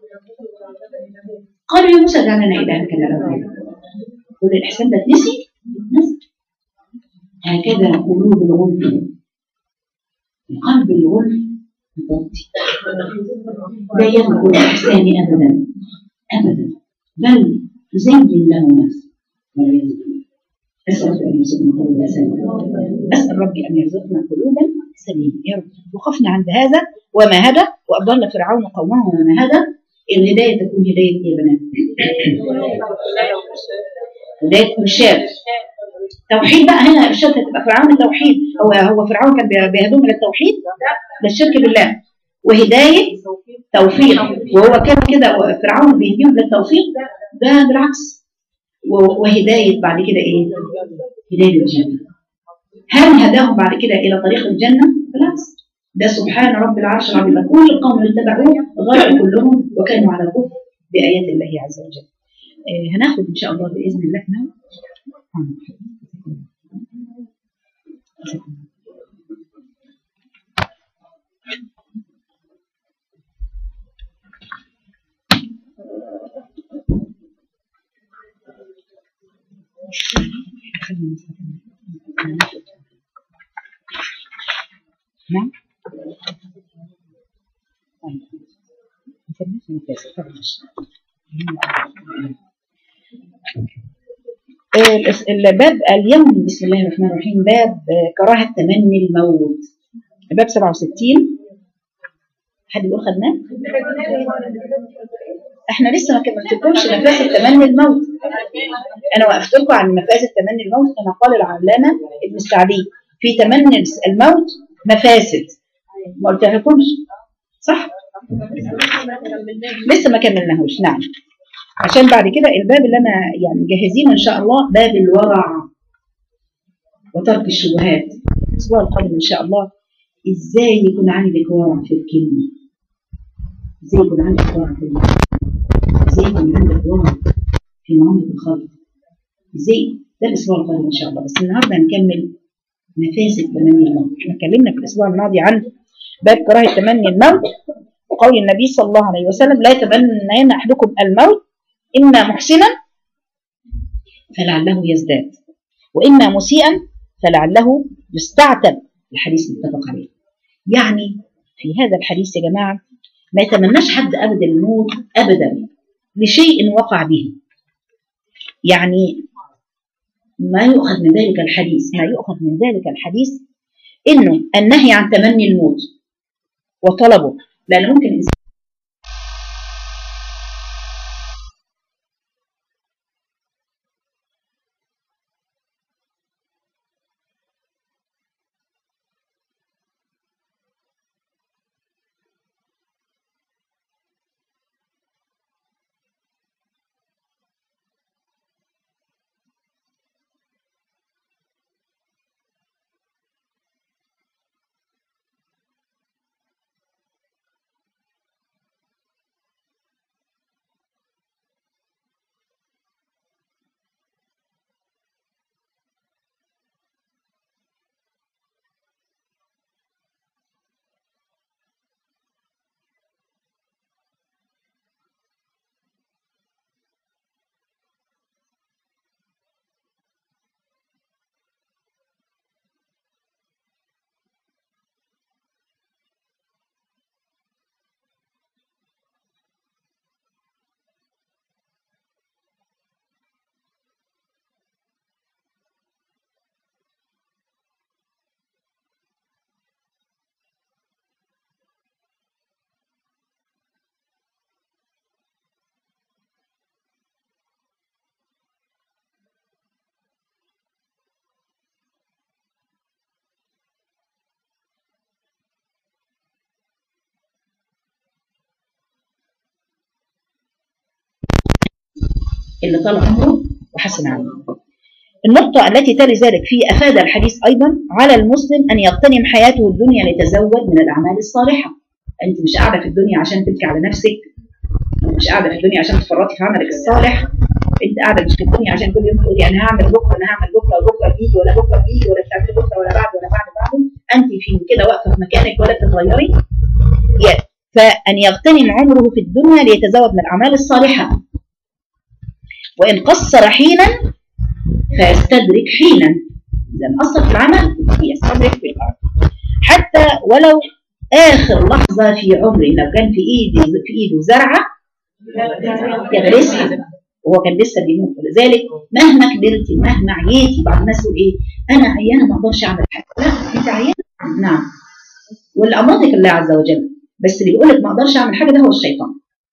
A: قالوا يا موسى اجعل لنا الها كما له كل الاحسان ده نسي نسي هكذا قلوب الغلف قلب الغلف مغطي لا يذكر الإحسان أبدا أبدا بل تزين له نفسه والعياذ بالله أسأل ربي أن يرزقنا قلوبا سليمة أسأل ربي أن يرزقنا قلوبا سليمة يا رب وقفنا عند هذا وما هدى وأضل فرعون قومه وما هدى الهداية تكون هداية يا بنات هداية إرشاد توحيد بقى هنا الإرشاد هتبقى فرعون التوحيد هو هو فرعون كان بيهدوهم إلى التوحيد ده الشرك بالله وهداية توفيق وهو كان كده فرعون بيهديهم للتوفيق ده بالعكس وهداية بعد كده إيه؟ هداية الجنة هل هداهم بعد كده إلى طريق الجنة؟ بالعكس ده سبحان رب العرش العظيم كل القوم اللي اتبعوه غرقوا كلهم وكانوا على كفر بآيات الله عز وجل آه هناخد إن شاء الله بإذن الله نعم نعم الباب اليوم بسم الله الرحمن الرحيم باب كراهة تمني الموت باب 67 حد يقول خدناه؟ احنا لسه ما كملتلكمش مفاسد تمني الموت انا وقفت لكم عن مفاسد تمني الموت كما قال العلامه ابن السعدي في تمني الموت مفاسد ما قلتلكمش صح؟ لسه ما كملناهوش نعم عشان بعد كده الباب اللي انا يعني مجهزينه ان شاء الله باب الورع وترك الشبهات الاسبوع القادم ان شاء الله ازاي يكون عندك ورع في الكلمه ازاي يكون عندك ورع في المعنى ازاي يكون عندك ورع في معامله الخلق ازاي ده الاسبوع القادم ان شاء الله بس النهارده هنكمل مفاسد تمني الموت احنا اتكلمنا في الاسبوع الماضي عن باب كراهه تمني الموت وقول النبي صلى الله عليه وسلم لا يتمنين احدكم الموت اما محسنا فلعله يزداد واما مسيئا فلعله يستعتب الحديث متفق عليه يعني
B: في هذا الحديث يا جماعة ما يتمناش حد أبدا الموت أبدا لشيء وقع به يعني ما يؤخذ من ذلك الحديث ما يؤخذ من ذلك الحديث انه النهي عن تمني الموت وطلبه لان ممكن الانسان اللي طال عمره وحسن عمله النقطة التي تلي ذلك في أفاد الحديث أيضا على المسلم أن يغتنم حياته الدنيا ليتزود من الأعمال الصالحة أنت مش قاعدة في الدنيا عشان تبكي على نفسك مش قاعدة في الدنيا عشان تفرطي في عملك الصالح أنت قاعدة مش في الدنيا عشان كل يوم تقولي أنا هعمل بكرة أنا هعمل بكرة وبكرة بيجي ولا بكرة بيجي ولا بتعملي بكرة ولا بعد ولا بعد بعده أنت في كده واقفة في مكانك ولا بتتغيري فأن يغتنم عمره في الدنيا ليتزود من الأعمال الصالحة وإن قصر حينا فيستدرك حينا إذا قصر في العمل يستدرك في الأرض حتى ولو آخر لحظة في عمره لو كان في إيدي في إيده زرعة يغرسها وهو كان لسه بيموت ولذلك مهما كبرتي مهما عييتي بعض الناس يقول ايه انا عيانه ما اقدرش اعمل حاجه لا انت عيانه نعم واللي امرك الله عز وجل بس اللي بيقول لك ما اقدرش اعمل حاجه ده هو الشيطان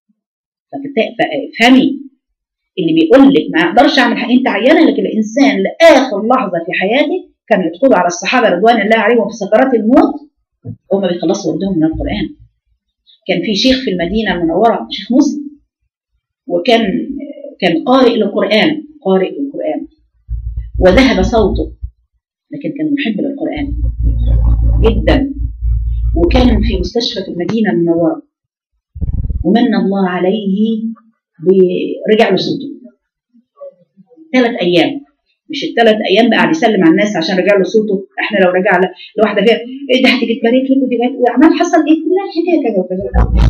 B: فافهمي اللي بيقول لك ما اقدرش اعمل حاجه انت عيانه لكن الانسان لاخر لحظه في حياته كان يدخلوا على الصحابه رضوان الله عليهم في سكرات الموت هم بيخلصوا وردهم من القران كان في شيخ في المدينه المنوره شيخ مسلم وكان كان قارئ للقران قارئ للقران وذهب صوته لكن كان محب للقران جدا وكان في مستشفى في المدينه المنوره ومن الله عليه رجع له صوته ثلاث ايام مش الثلاث ايام قاعد يسلم على الناس عشان رجع له صوته احنا لو رجع لواحده فيها ايه ده هتيجي تبارك لك ودي وعمال حصل ايه لا الحكايه كذا وكذا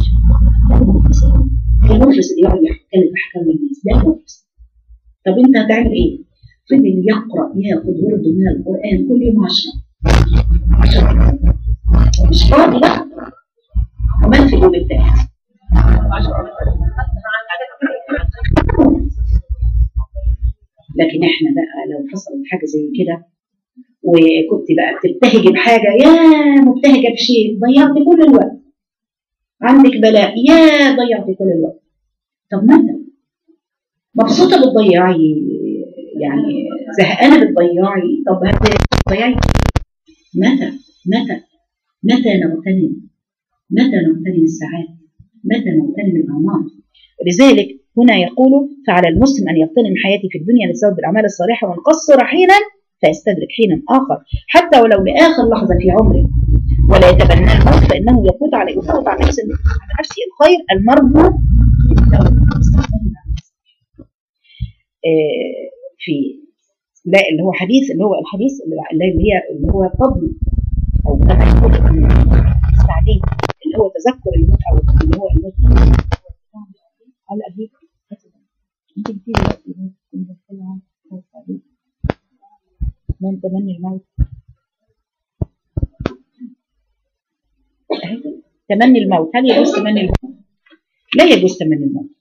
B: المفلس اللي يقعد يتكلم في احكام الناس ده المفلس طب انت هتعمل ايه؟ فضل يقرا ياخد ورد من القران كل يوم 10 مش فاضي بقى ومن في اليوم الثالث لكن احنا بقى لو حصلت حاجه زي كده وكنت بقى بتبتهجي بحاجه يا مبتهجه بشيء ضيعت كل الوقت عندك بلاء يا ضيعت كل الوقت طب متى مبسوطه بتضيعي يعني زهقانه بتضيعي طب هتضيعي متى متى متى نغتنم متى نغتنم الساعات متى نغتنم الاعمار ولذلك هنا يقول فعلى المسلم أن يغتنم حياته في الدنيا لسبب الأعمال الصالحة وانقصر حينا فيستدرك حينا آخر حتى ولو لآخر لحظة في عمره ولا يتبنى الموت فإنه يفوت على يفوت على نفسه على نفسه الخير المرجو في لا اللي هو حديث اللي هو الحديث اللي هي اللي هو فضل او السعدي اللي هو تذكر الموت او اللي هو الموت على أبيك انت بتيجي من تمني الموت تمني الموت هل يجوز تمني الموت؟ لا يجوز تمني الموت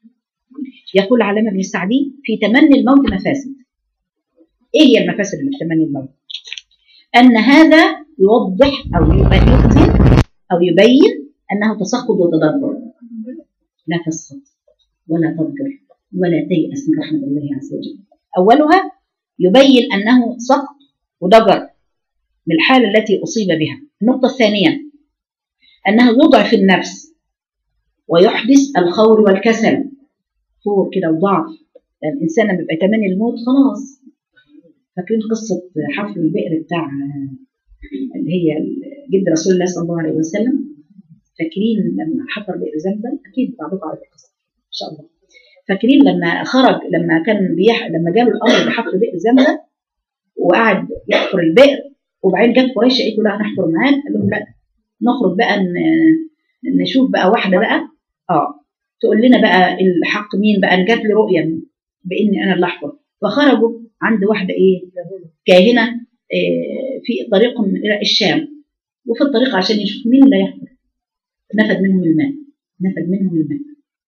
B: يقول علامة ابن السعدي في تمني الموت مفاسد ايه هي المفاسد اللي في تمني الموت؟ ان هذا يوضح او يبين او يبين انه تسخط وتدبر لا تسخط ولا تضجر ولا تيأس من رحمة الله عز وجل أولها يبين أنه سقط وضجر من الحالة التي أصيب بها النقطة الثانية أنه يضعف النفس ويحدث الخور والكسل فور كده وضعف لأن الإنسان لما بيبقى يتمنى الموت خلاص فاكرين قصة حفر البئر بتاع اللي هي جد رسول الله صلى الله عليه وسلم فاكرين لما حفر بئر زمزم أكيد بعضكم عارف القصة إن شاء الله فاكرين لما خرج لما كان بيح لما جاله الامر بحفر بئر زمزم وقعد يحفر البئر وبعدين جت قريش قالت له لا هنحفر معاك قال لهم لا نخرج بقى نشوف بقى واحده بقى اه تقول لنا بقى الحق مين بقى جات لي رؤيه باني انا اللي احفر فخرجوا عند واحده ايه كاهنه إيه في طريقهم الى الشام وفي الطريق عشان يشوف مين اللي يحفر نفد منهم الماء نفد منهم الماء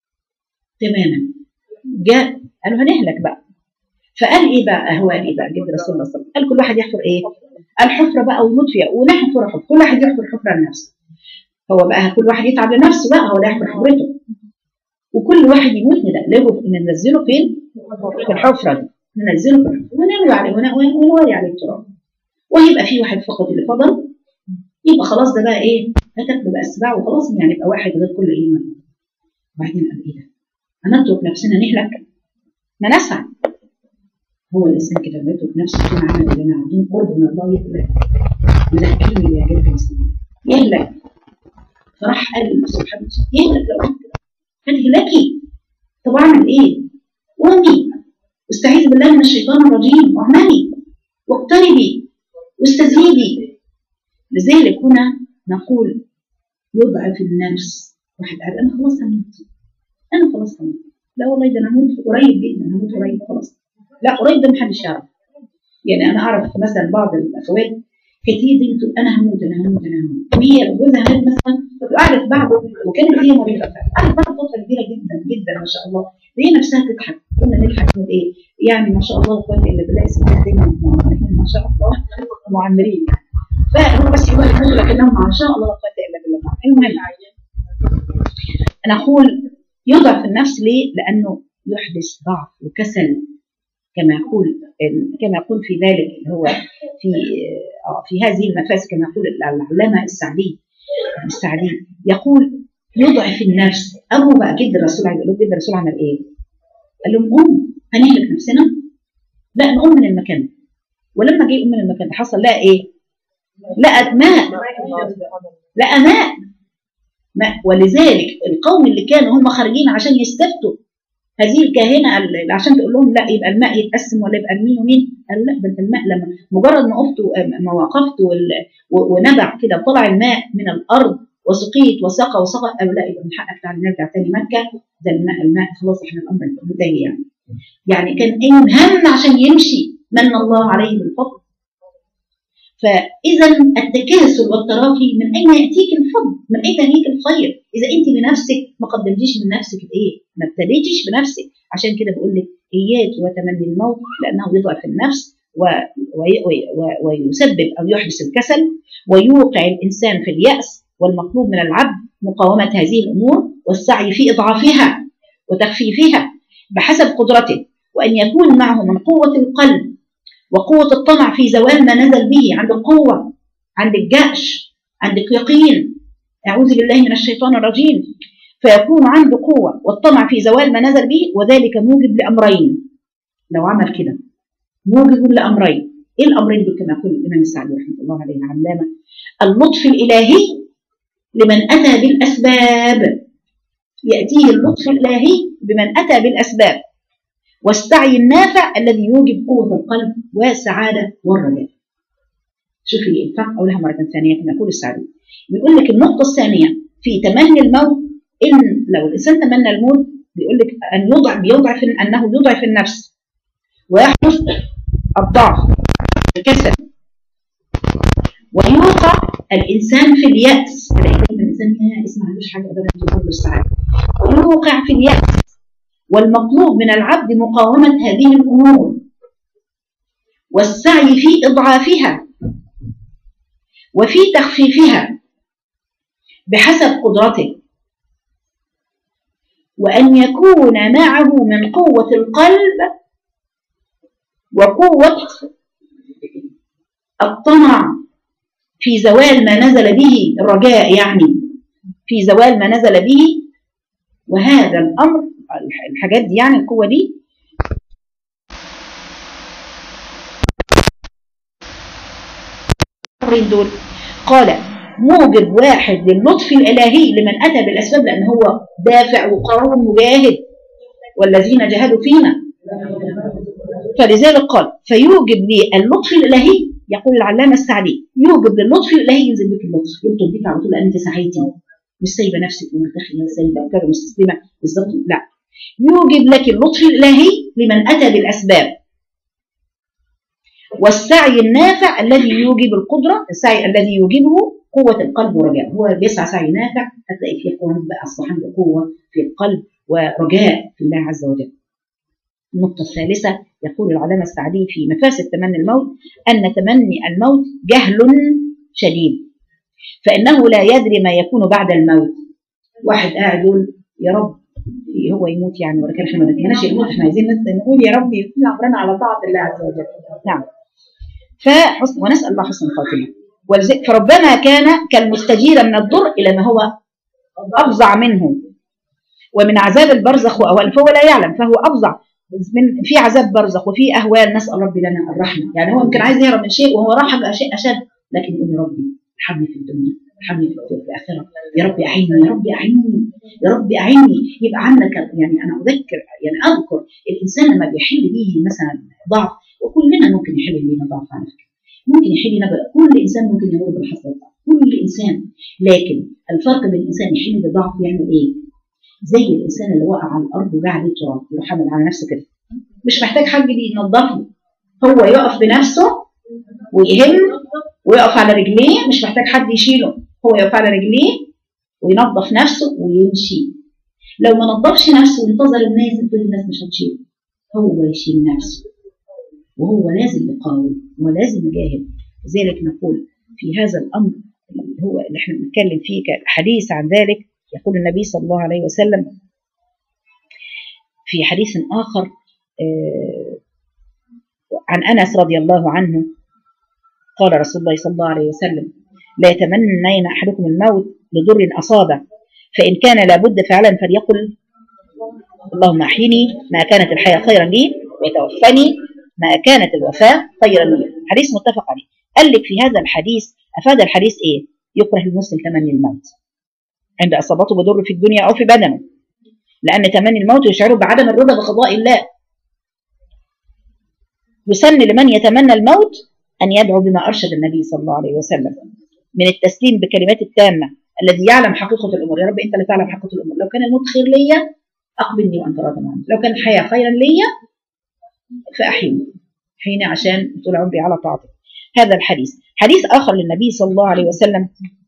B: تماما جاء قالوا هنهلك بقى فقال ايه بقى هو قال ايه بقى جد رسول الله صلى الله عليه وسلم قال كل واحد يحفر ايه الحفره بقى ويموت فيها ونحفر حفر كل واحد يحفر حفره لنفسه هو بقى كل واحد يتعب لنفسه بقى هو اللي يحفر حفرته وكل واحد يموت ننزله ننزله فين في الحفره دي ننزله في الحفره ونروي عليه ونوري عليه التراب ويبقى في واحد فقط اللي فضل يبقى خلاص ده بقى ايه هتاكله بقى السباع وخلاص يعني يبقى واحد غير كل ايمان وبعدين قال ايه ده هنترك نفسنا نهلك ما نسعى هو الانسان كده لما يترك نفسه يكون عمل اللي انا عندهم قرب من الله يهلك يذكرني يا جد المسلمين يهلك فراح قال سبحانه يهلك لو عمل كده هتهلكي طب اعمل ايه؟ قومي واستعيذ بالله من الشيطان الرجيم واعملي واقتربي واستزيدي لذلك هنا نقول يضعف النفس واحد قال انا خلاص هموت انا خلاص هموت لا والله ده انا هموت قريب جدا هموت قريب خلاص لا قريب ده محدش يعرف يعني انا اعرف مثلا بعض الاخوات كتير دي بتقول انا هموت انا هموت انا هموت وهي جوزها مات مثلا وقعدت بعده وكانت هي مريضه قعدت بعد فتره كبيره جدا جدا ما شاء الله هي نفسها تضحك كنا نضحك نقول ايه يعني ما شاء الله اخواتي اللي بنلاقي ستات دايما ما شاء الله معمرين فهو بس يقول لك لكنهم ما شاء الله لا قوه الا بالله المهم نقول يضعف النفس ليه؟ لانه يحدث ضعف وكسل كما يقول كما يقول في ذلك اللي هو في في هذه المفاسد كما يقول العلامه السعدي السعدي يقول يضعف النفس ابو بقى جد الرسول عايز يقول جد الرسول عمل ايه؟ قال لهم قوم هنهلك نفسنا لا نقوم من المكان ولما جه يقوم من المكان ده حصل لقى ايه؟ لقى ماء لقى ماء ماء ولذلك القوم اللي كانوا هم خارجين عشان يستفتوا هذه الكاهنه اللي عشان تقول لهم لا يبقى الماء يتقسم ولا يبقى مين ومين قالوا لا ده الماء لما مجرد ما وقفت ما وقفت ونبع كده وطلع الماء من الارض وسقيت وسقى وسقى قالوا لا يبقى من حقك تعالى نرجع تاني مكه ده الماء الماء خلاص احنا الامر منتهي يعني يعني كان ايه هم عشان يمشي من الله عليه بالفضل فاذا التكاسل والتراخي من اين ياتيك الفضل؟ من اين ياتيك الخير؟ اذا انت بنفسك ما قدمتيش من نفسك الايه؟ ما ابتديتيش بنفسك عشان كده بقول لك اياك وتمني الموت لانه يضعف النفس و... وي... و... ويسبب او يحدث الكسل ويوقع الانسان في الياس والمطلوب من العبد مقاومه هذه الامور والسعي في اضعافها وتخفيفها بحسب قدرته وان يكون معه من قوه القلب وقوة الطمع في زوال ما نزل به عندك قوة عندك جأش عندك يقين أعوذ بالله من الشيطان الرجيم فيكون عنده قوة والطمع في زوال ما نزل به وذلك موجب لأمرين لو عمل كده موجب لأمرين إيه الأمرين دول كما يقول الإمام السعدي رحمه الله عليه العلامة اللطف الإلهي لمن أتى بالأسباب يأتيه اللطف الإلهي بمن أتى بالأسباب والسعي النافع الذي يوجب قوة القلب والسعادة والرجاء شوفي الفرق أقولها مرة ثانية كما يقول السعدي بيقول لك النقطة الثانية في تمني الموت إن لو الإنسان تمنى الموت بيقول لك أن يضع بيضعف أنه يضعف النفس ويحدث الضعف الكسل ويوقع الإنسان في اليأس الانسان يائس ما عندوش حاجه ابدا تضر السعاده ويوقع في اليأس والمطلوب من العبد مقاومه هذه الامور والسعي في اضعافها وفي تخفيفها بحسب قدرته وأن يكون معه من قوة القلب وقوة الطمع في زوال ما نزل به الرجاء يعني في زوال ما نزل به وهذا الأمر الحاجات دي يعني القوة دي دول قال موجب واحد للطف الإلهي لمن أتى بالأسباب لأن هو دافع وقوي مجاهد والذين جاهدوا فينا فلذلك قال فيوجب لي اللطف الإلهي يقول العلامة السعدي يوجب للطف الإلهي ينزل بك اللطف يلطف بك على طول لأن أنت سعيتي مش سايبة نفسك ومرتخية سايبة وكذا مستسلمة بالظبط لا يوجب لك اللطف الإلهي لمن أتى بالأسباب والسعي النافع الذي يوجب القدرة السعي الذي يوجبه قوة القلب ورجاء هو بيسعى سعي نافع هتلاقي فيه قوة بقى أصبح عنده قوة في القلب ورجاء في الله عز وجل النقطة الثالثة يقول العلامة السعدي في مفاسد تمني الموت أن تمني الموت جهل شديد فإنه لا يدري ما يكون بعد الموت واحد قاعد يقول يا رب هو يموت يعني ولكن احنا ما نتمناش يموت احنا عايزين نقول يا رب يكون عمرنا على طاعة الله عز وجل نعم فحسن ونسأل الله حسن الخاتمة ولذلك فربما كان كالمستجير من الضر إلى ما هو أفظع منه ومن عذاب البرزخ وأهوال فهو لا يعلم فهو أفظع من في عذاب برزخ وفي أهوال نسأل ربي لنا الرحمة يعني هو يمكن عايز يهرب من شيء وهو راح بقى شيء أشد لكن يقول يا ربي ارحمني في الدنيا ارحمني في الآخرة يا رب أعيني يا رب أعيني يا رب أعيني يبقى عندك يعني أنا أذكر يعني أذكر الإنسان لما بيحل به مثلا ضعف وكلنا ممكن يحل بينا ضعف على فكرة ممكن يحل نبأ كل إنسان ممكن يمر بالحصر والضعف كل إنسان لكن الفرق بين الإنسان يحل بضعف يعمل إيه؟ زي الإنسان اللي وقع على الأرض وجع عليه تراب يروح حامل على نفسه كده مش محتاج حد ينظف له هو يقف بنفسه ويهم ويقف على رجليه مش محتاج حد يشيله هو يقف على رجليه وينظف نفسه ويمشي لو ما نظفش نفسه وانتظر الناس تقول الناس مش هتشيله هو يشيل نفسه وهو لازم يقاوم ولازم يجاهد لذلك نقول في هذا الامر اللي هو اللي احنا بنتكلم فيه كحديث عن ذلك يقول النبي صلى الله عليه وسلم في حديث اخر عن انس رضي الله عنه قال رسول الله صلى الله عليه وسلم لا يتمنين احدكم الموت لضر اصابه فان كان لابد فعلا فليقل اللهم احيني ما كانت الحياه خيرا لي وتوفني ما كانت الوفاة خيرا لي حديث متفق عليه قال لك في هذا الحديث أفاد الحديث إيه يكره المسلم تمني الموت عند إصابته بضر في الدنيا أو في بدنه لأن تمني الموت يشعره بعدم الرضا بقضاء الله يسن لمن يتمنى الموت أن يدعو بما أرشد النبي صلى الله عليه وسلم من التسليم بكلمات التامة الذي يعلم حقيقة الأمور يا رب أنت اللي تعلم حقيقة الأمور لو كان الموت خير ليا أقبلني وأنت راض عني لو كان الحياة خيرا ليا فأحيني حين عشان طول عمري على طاعتك هذا الحديث حديث آخر للنبي صلى الله عليه وسلم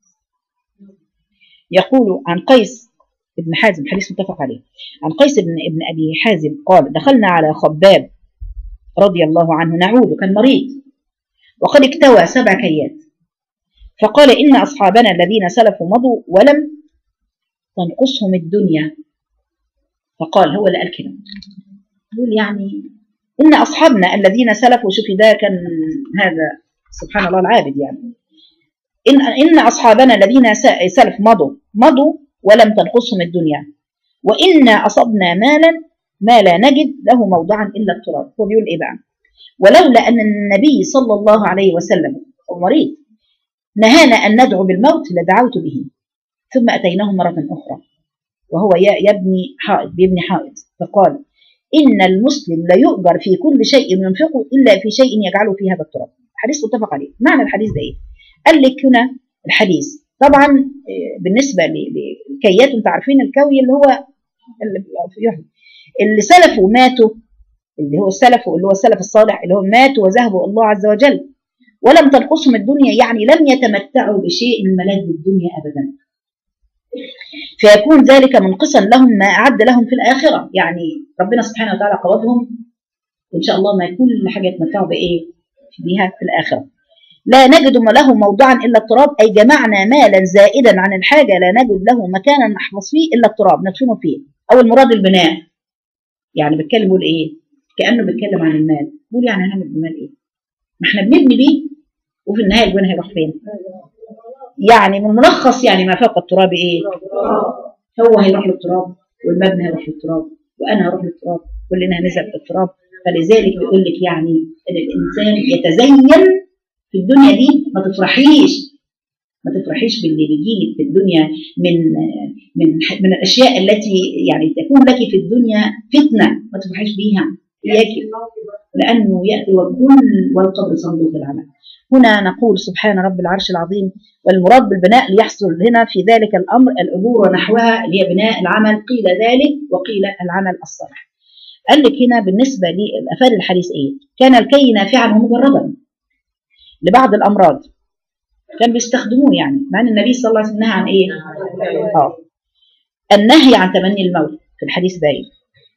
B: يقول عن قيس ابن حازم حديث متفق عليه عن قيس بن ابن أبي حازم قال دخلنا على خباب رضي الله عنه نعود كان مريض وقد اكتوى سبع كيات فقال إن أصحابنا الذين سلفوا مضوا ولم تنقصهم الدنيا فقال هو اللي قال كده يقول يعني إن أصحابنا الذين سلفوا شوفي ده كان هذا سبحان الله العابد يعني إن إن أصحابنا الذين سلف مضوا مضوا ولم تنقصهم الدنيا وإنا أصبنا مالا ما لا نجد له موضعا إلا التراب هو بيقول إيه بقى ولولا أن النبي صلى الله عليه وسلم هو مريض نهانا أن ندعو بالموت لدعوت به ثم أتيناه مرة أخرى وهو يبني حائط بيبني حائط فقال إن المسلم لا يؤجر في كل شيء ينفقه إلا في شيء يجعله في هذا التراب حديث متفق عليه معنى الحديث ده إيه قال لك هنا الحديث طبعا بالنسبة للكيات انتوا عارفين الكوي اللي هو اللي سلفوا ماتوا اللي هو السلف اللي هو السلف الصالح اللي هو ماتوا وذهبوا الله عز وجل ولم تنقصهم الدنيا يعني لم يتمتعوا بشيء من ملاذ الدنيا أبدا فيكون ذلك منقصا لهم ما أعد لهم في الآخرة يعني ربنا سبحانه وتعالى قبضهم وإن شاء الله ما كل حاجة يتمتعوا بإيه بها في الآخرة لا نجد له موضعا إلا التراب أي جمعنا مالا زائدا عن الحاجة لا نجد له مكانا نحفظ فيه إلا التراب ندفنه فيه أو المراد البناء يعني بيتكلم يقول إيه كأنه بيتكلم عن المال بيقول يعني هنعمل بالمال إيه ما احنا بنبني بيه وفي النهاية البناء هيروح فين يعني من ملخص يعني ما فوق التراب إيه هو هيروح للتراب والمبنى هيروح للتراب وأنا هروح للتراب كلنا هنذهب للتراب فلذلك بيقول لك يعني ان الانسان يتزين في الدنيا دي ما تفرحيش ما تفرحيش باللي بيجيلك في الدنيا من من من الاشياء التي يعني تكون لك في الدنيا فتنه ما تفرحيش بيها اياك لانه ياتي والكل والقبر صندوق العمل هنا نقول سبحان رب العرش العظيم والمراد بالبناء ليحصل هنا في ذلك الامر الاجور ونحوها اللي هي بناء العمل قيل ذلك وقيل العمل الصالح قال لك هنا بالنسبة لأفاد الحديث إيه؟ كان الكي نافعا ومجردا لبعض الأمراض كان بيستخدموه يعني مع أن النبي صلى الله عليه وسلم نهى عن إيه؟ آه. النهي عن تمني الموت في الحديث باين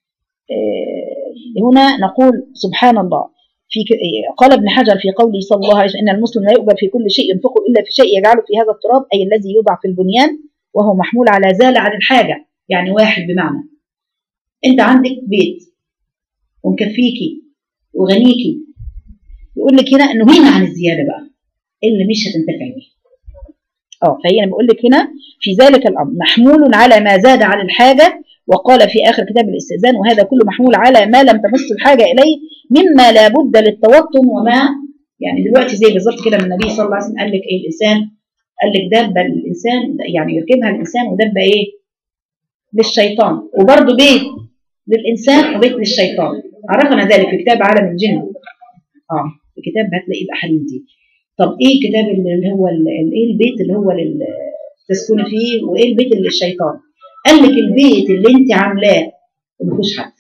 B: آه هنا نقول سبحان الله في قال ابن حجر في قوله صلى الله عليه وسلم ان المسلم لا يقبل في كل شيء ينفقه الا في شيء يجعله في هذا التراب اي الذي يوضع في البنيان وهو محمول على زال عن الحاجه يعني واحد بمعنى انت عندك بيت ومكفيكي وغنيكي يقول لك هنا انه هنا عن الزياده بقى اللي مش هتنتفعي بيه اه فهي بقول لك هنا في ذلك الامر محمول على ما زاد عن الحاجه وقال في اخر كتاب الاستئذان وهذا كله محمول على ما لم تمس الحاجه اليه مما لا بد للتوطن وما يعني دلوقتي زي بالظبط كده من النبي صلى الله عليه وسلم قال لك ايه الانسان قال لك دبه الانسان يعني يركبها الانسان ودبه ايه للشيطان وبرده بيت للانسان وبيت للشيطان عرفنا ذلك في كتاب عالم الجن اه في كتاب هتلاقي الاحاديث دي طب ايه الكتاب اللي هو ايه البيت اللي هو تسكني فيه وايه البيت اللي للشيطان قال لك البيت اللي انت عاملاه وما فيهوش حد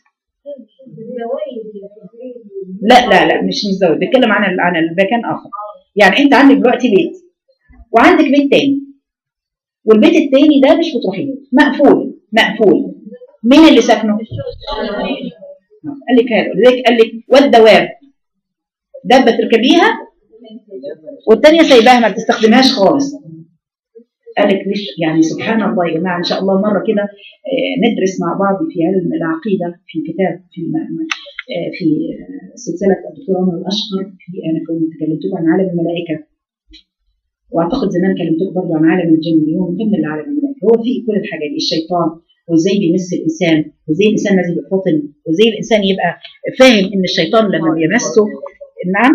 B: لا لا لا مش مزود بيتكلم عن عن المكان اخر يعني انت عندك دلوقتي بيت وعندك بيت تاني والبيت التاني ده مش بتروحيه مقفول مقفول مين اللي ساكنه قال لك هذا لذلك قال لك والدواب دابه تركبيها والثانيه سايباها ما بتستخدمهاش خالص قال لك ليش يعني سبحان الله يا جماعه ان شاء الله مره كده ندرس مع بعض في علم العقيده في كتاب في في سلسله الدكتور عمر الاشقر في انا كنت كلمتكم عن عالم الملائكه واعتقد زمان كلمتكم برضه عن عالم الجن هو مكمل لعالم الملائكه هو في كل الحاجات دي الشيطان وازاي بيمس الانسان وازاي الانسان لازم يبقى فاطن وازاي الانسان يبقى فاهم ان الشيطان لما بيمسه نعم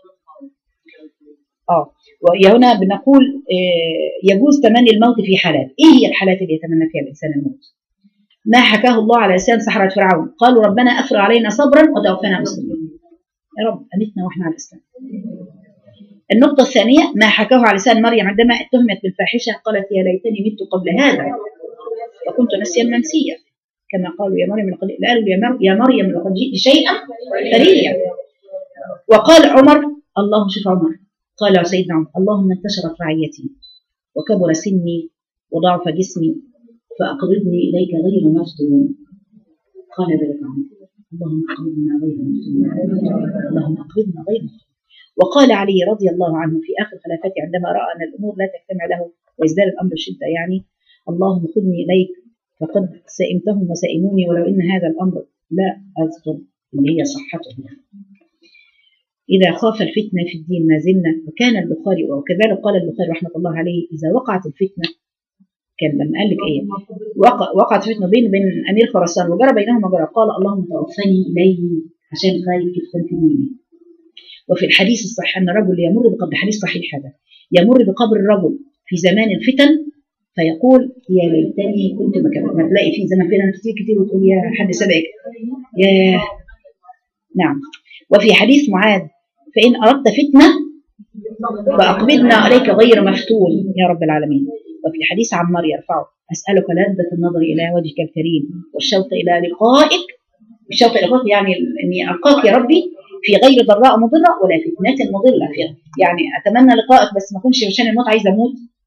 B: اه وهنا بنقول آه يجوز تمني الموت في حالات ايه هي الحالات اللي يتمنى فيها الانسان الموت ما حكاه الله على لسان سحرة فرعون قالوا ربنا افرغ علينا صبرا وتوفنا مسلمين يا رب امتنا واحنا على الاسلام النقطة الثانية ما حكاه على لسان مريم عندما اتهمت بالفاحشة قالت يا ليتني مت قبل هذا وكنت نسيا منسيا كما قالوا يا مريم لقد قالوا يا مريم لقد جئت شيئا فريا وقال عمر الله شوف عمر قال سيدنا عمر اللهم انتشرت رعيتي وكبر سني وضعف جسمي فأقبضني إليك غير مفتون قال ذلك عمر اللهم أقبضنا غير مفتون اللهم أقبضنا غير مفتون وقال علي رضي الله عنه في آخر خلافته عندما رأى أن الأمور لا تجتمع له ويزداد الأمر شدة يعني اللهم خذني إليك فقد سئمتهم وسئموني ولو إن هذا الأمر لا أذكر اللي هي صحته إذا خاف الفتنة في الدين ما زلنا وكان البخاري وكذلك قال البخاري رحمة الله عليه إذا وقعت الفتنة كان لما قال لك إيه وقع وقعت فتنة بين بين أمير خراسان وجرى بينهما جرى قال اللهم توفني إليه عشان خايف تفتني وفي الحديث الصحيح أن الرجل يمر بقبر حديث صحيح هذا يمر بقبر الرجل في زمان الفتن فيقول يا ليتني كنت مكانه ما تلاقي في زمان فتن كتير كتير وتقول يا حد سبقك يا نعم وفي حديث معاذ فإن أردت فتنة فأقبضنا عليك غير مفتون يا رب العالمين وفي حديث عمار يرفعه أسألك لذة النظر إلى وجهك الكريم والشوق إلى لقائك الشوق إلى لقائك يعني أني ألقاك يا ربي في غير ضراء مضرة ولا فتنة مضلة فيها يعني أتمنى لقائك بس ما أكونش عشان الموت عايزة أموت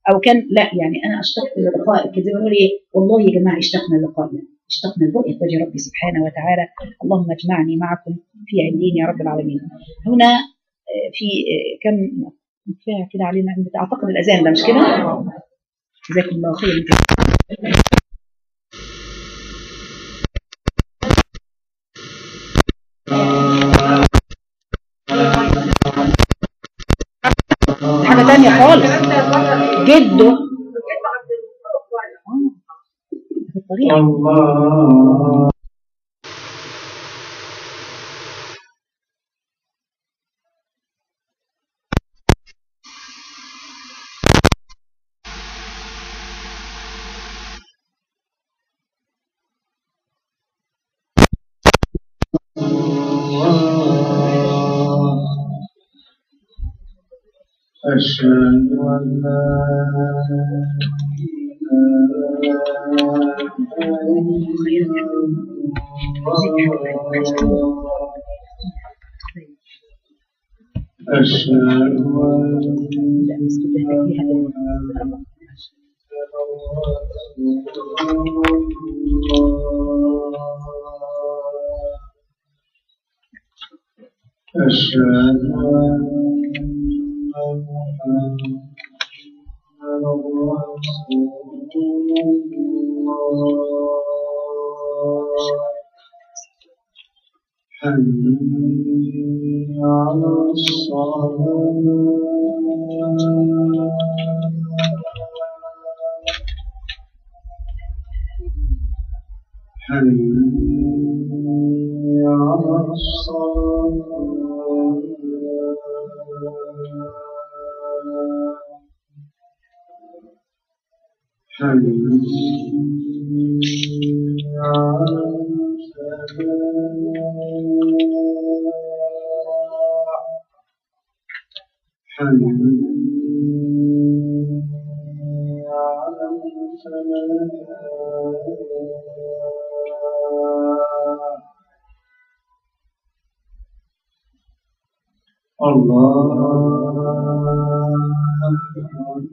B: او كان لا يعني انا اشتقت للقائك زي ما نقول ايه والله يا جماعه اشتقنا للقائنا اشتقنا لرؤيه وجه ربي سبحانه وتعالى اللهم اجمعني معكم في عليين يا رب العالمين هنا آه، في آه، كم كفايه كده علينا اعتقد الاذان ده مش كده جزاكم الله خير حاجه تانية خالص جده آه، في الطريق
C: أشهد أن لا إله إلا الله أشهد
B: لا بس كلها فيها
C: أشهد أن محمدا رسول الله حي على الصلاة حي على الصلاة حي على الفلاح حي على الفلاح الله أكبر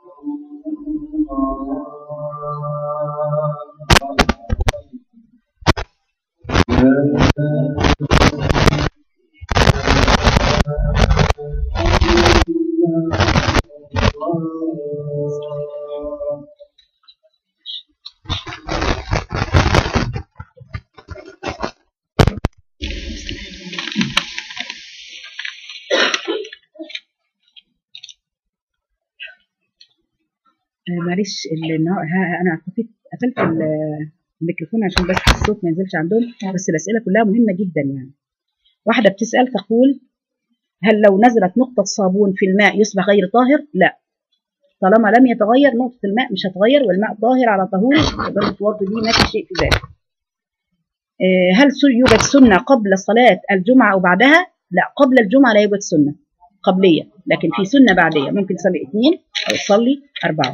B: آه، معلش ال- النهار- ها- انا طفيت قفلت ال- الميكروفون عشان بس الصوت ما ينزلش عندهم بس الاسئله كلها مهمه جدا يعني واحده بتسال تقول هل لو نزلت نقطه صابون في الماء يصبح غير طاهر لا طالما لم يتغير نقطه الماء مش هتغير والماء طاهر على طهوره درجه الورد دي ما في شيء في ذلك آه، هل سو- يوجد سنه قبل صلاه الجمعه او بعدها لا قبل الجمعه لا يوجد سنه قبليه لكن في سنه بعديه ممكن تصلي اثنين او تصلي اربعه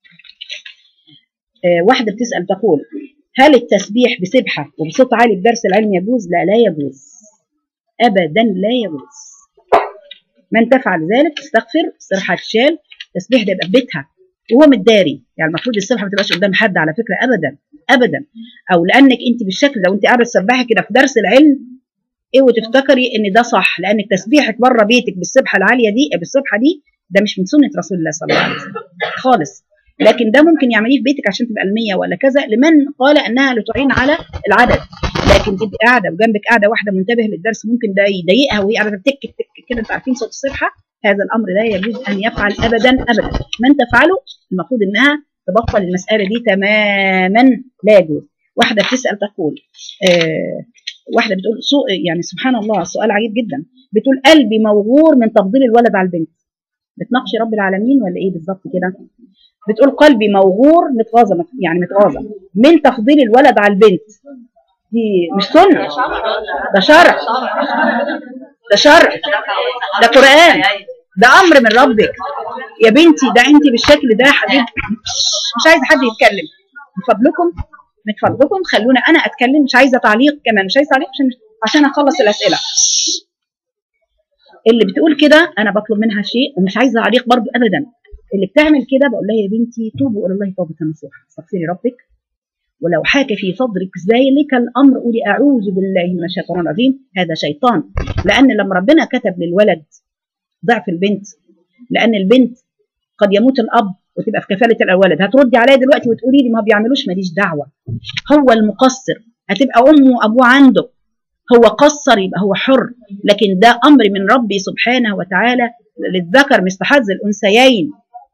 B: آه، واحدة بتسأل تقول هل التسبيح بسبحة وبصوت عالي بدرس العلم يجوز؟ لا لا يجوز أبدا لا يجوز من تفعل ذلك تستغفر استراحة تشال التسبيح ده يبقى في بيتها وهو متداري يعني المفروض السبحة ما تبقاش قدام حد على فكرة أبدا أبدا أو لأنك أنت بالشكل لو أنت قاعدة تسبحي كده في درس العلم اوعي تفتكري ان ده صح لانك تسبيحك بره بيتك بالسبحه العاليه دي بالسبحه دي ده مش من سنه رسول الله صلى الله عليه وسلم خالص لكن ده ممكن يعمليه في بيتك عشان تبقى المية ولا كذا لمن قال انها لتعين على العدد لكن تبقى قاعده وجنبك قاعده واحده منتبه للدرس ممكن ده يضايقها وهي قاعده تك تك كده انتوا عارفين صوت الصبحه هذا الامر لا يجوز ان يفعل ابدا ابدا من تفعله المفروض انها تبطل المساله دي تماما لا يجوز واحده بتسال تقول آه واحده بتقول سوء يعني سبحان الله سؤال عجيب جدا بتقول قلبي موغور من تفضيل الولد على البنت بتناقشي رب العالمين ولا ايه بالظبط كده بتقول قلبي موغور متغاظه يعني متغاظه من تفضيل الولد على البنت دي مش سنه ده شرع ده شرع ده قران ده امر من ربك يا بنتي ده انت بالشكل ده يا حبيبتي مش عايزه حد يتكلم من فضلكم من فضلكم خلونا انا اتكلم مش عايزه تعليق كمان مش عايزه تعليق عشان عشان اخلص الاسئله اللي بتقول كده انا بطلب منها شيء ومش عايزه تعليق برضو ابدا اللي بتعمل كده بقول لها يا بنتي توبوا الى الله توبه نصوحا استغفري ربك ولو حاك في صدرك ذلك الامر قولي اعوذ بالله من الشيطان الرجيم هذا شيطان لان لما ربنا كتب للولد ضعف البنت لان البنت قد يموت الاب وتبقى في كفاله الولد هتردي عليا دلوقتي وتقولي لي ما بيعملوش ماليش دعوه هو المقصر هتبقى امه وابوه عنده هو قصر يبقى هو حر لكن ده امر من ربي سبحانه وتعالى للذكر مثل حظ الانثيين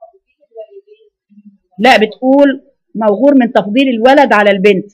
B: لا بتقول موغور من تفضيل الولد على البنت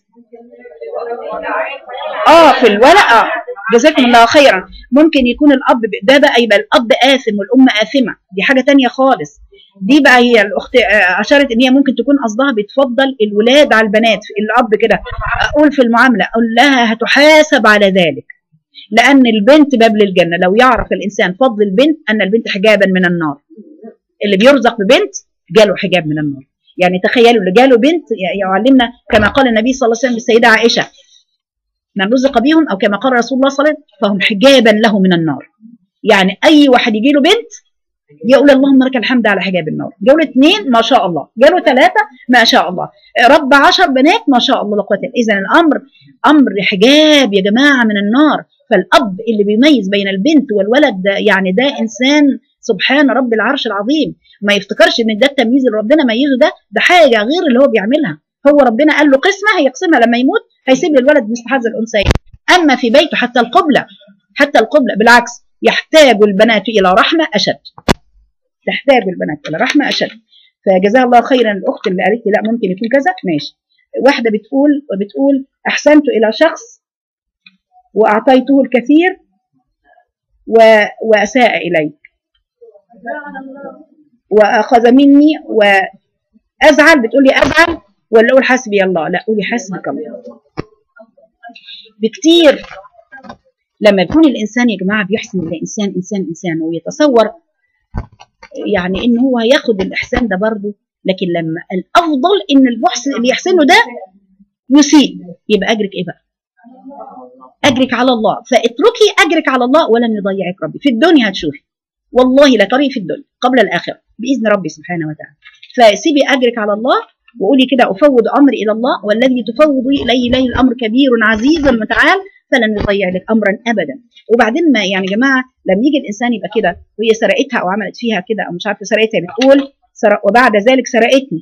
B: اه في الولد اه جزاكم الله خيرا ممكن يكون الاب ب- ده بقى يبقى الاب آثم والام آثمة دي حاجة تانية خالص دي بقى هي الاخت آه، اشارت ان هي ممكن تكون قصدها بتفضل الولاد على البنات الاب كده اقول في المعامله اقول لها هتحاسب على ذلك لان البنت باب للجنه لو يعرف الانسان فضل البنت ان البنت حجابا من النار اللي بيرزق ببنت جاله حجاب من النار يعني تخيلوا اللي جاله بنت ي- يعلمنا كما قال النبي صلى الله عليه وسلم للسيده عائشه من رزق بهم او كما قال رسول الله صلى الله عليه وسلم فهم حجابا له من النار يعني اي واحد يجي له بنت يقول اللهم لك الحمد على حجاب النار جاله اثنين ما شاء الله جاله ثلاثه ما شاء الله رب عشر بنات ما شاء الله لا قوه إلا- اذا الامر امر حجاب يا جماعه من النار فالاب اللي بيميز بين البنت والولد ده يعني ده انسان سبحان رب العرش العظيم ما يفتكرش ان ده التمييز اللي ربنا ميزه ده ده حاجه غير اللي هو بيعملها هو ربنا قال له قسمه هيقسمها لما يموت هيسيب للولد مثل حظ الانثيين اما في بيته حتى القبله حتى القبله بالعكس يحتاج البنات الى رحمه اشد تحتاج البنات الى رحمه اشد فجزاها الله خيرا الاخت اللي قالت لي لا ممكن يكون كذا ماشي واحده بتقول بتقول احسنت الى شخص واعطيته الكثير و... واساء الي واخذ مني وازعل بتقول لي ازعل ولا اقول حسبي الله لا قولي حسبك الله بكتير لما يكون الانسان يا جماعه بيحسن الانسان انسان انسان ويتصور يعني ان هو ياخد الاحسان ده برضه لكن لما الافضل ان المحسن اللي يحسنه ده يسيء يبقى اجرك ايه بقى؟ اجرك على الله فاتركي اجرك على الله ولن يضيعك ربي في الدنيا هتشوفي والله لا طريق في الدنيا قبل الاخره باذن ربي سبحانه وتعالى فسيبي اجرك على الله وقولي كده افوض امري الى الله والذي تفوضي اليه اليه الامر كبير عزيز متعال فلن يضيع لك امرا ابدا وبعدين ما يعني يا جماعه لما يجي الانسان يبقى كده وهي سرقتها او عملت فيها كده او مش عارفه سرقتها بتقول سرق وبعد ذلك سرقتني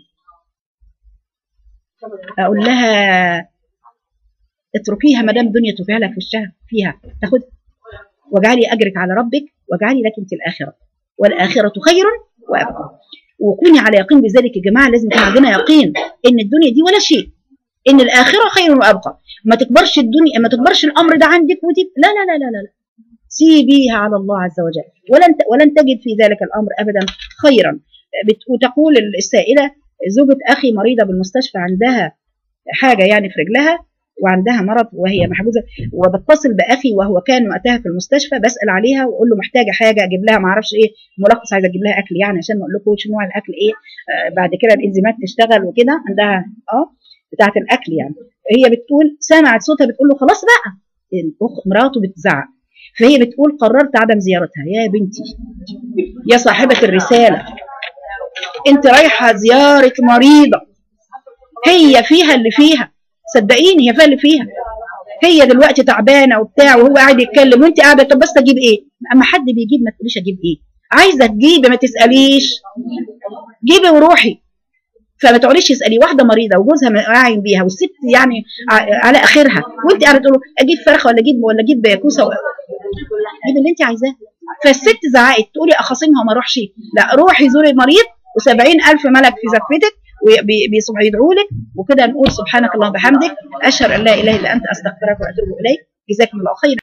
B: اقول لها اتركيها ما دام الدنيا تفعل لك في وشها فيها تاخد واجعلي اجرك على ربك واجعلي لك انت الاخره والاخره خير وابقى وكوني على يقين بذلك يا جماعه لازم يكون عندنا يقين ان الدنيا دي ولا شيء ان الاخره خير وابقى ما تكبرش الدنيا ما تكبرش الامر ده عندك ودي لا لا لا لا لا, لا. سيبيها على الله عز وجل ولن ولن تجد في ذلك الامر ابدا خيرا وتقول السائله زوجة اخي مريضه بالمستشفى عندها حاجه يعني في رجلها وعندها مرض وهي محجوزه وبتصل باخي وهو كان وقتها في المستشفى بسال عليها واقول له محتاجه حاجه اجيب لها ما اعرفش ايه ملخص عايزه اجيب لها اكل يعني عشان اقول لكم شو نوع الاكل ايه آه بعد كده الانزيمات تشتغل وكده عندها اه بتاعه الاكل يعني هي بتقول سمعت صوتها بتقول له خلاص بقى الاخت مراته بتزعق فهي بتقول قررت عدم زيارتها يا بنتي يا صاحبه الرساله انت رايحه زياره مريضه هي فيها اللي فيها صدقيني هي فيها اللي فيها هي دلوقتي تعبانه وبتاع وهو قاعد يتكلم وانت قاعده طب بس اجيب ايه اما حد بيجيب ما تقوليش اجيب ايه عايزه تجيبي ما تساليش جيبي وروحي فما تقعديش تسالي واحده مريضه وجوزها قاعد بيها والست يعني على اخرها وانت قاعده تقول اجيب فرخه ولا اجيب ولا اجيب كوسه جيبي اللي انت عايزاه فالست زعقت تقولي اخاصمها وما اروحش لا روحي زوري المريض و70 الف ملك في زفتك وبيصبحوا يدعوا لك وكده نقول سبحانك اللهم وبحمدك اشهد ان لا اله الا انت استغفرك واتوب اليك جزاكم الله خيرا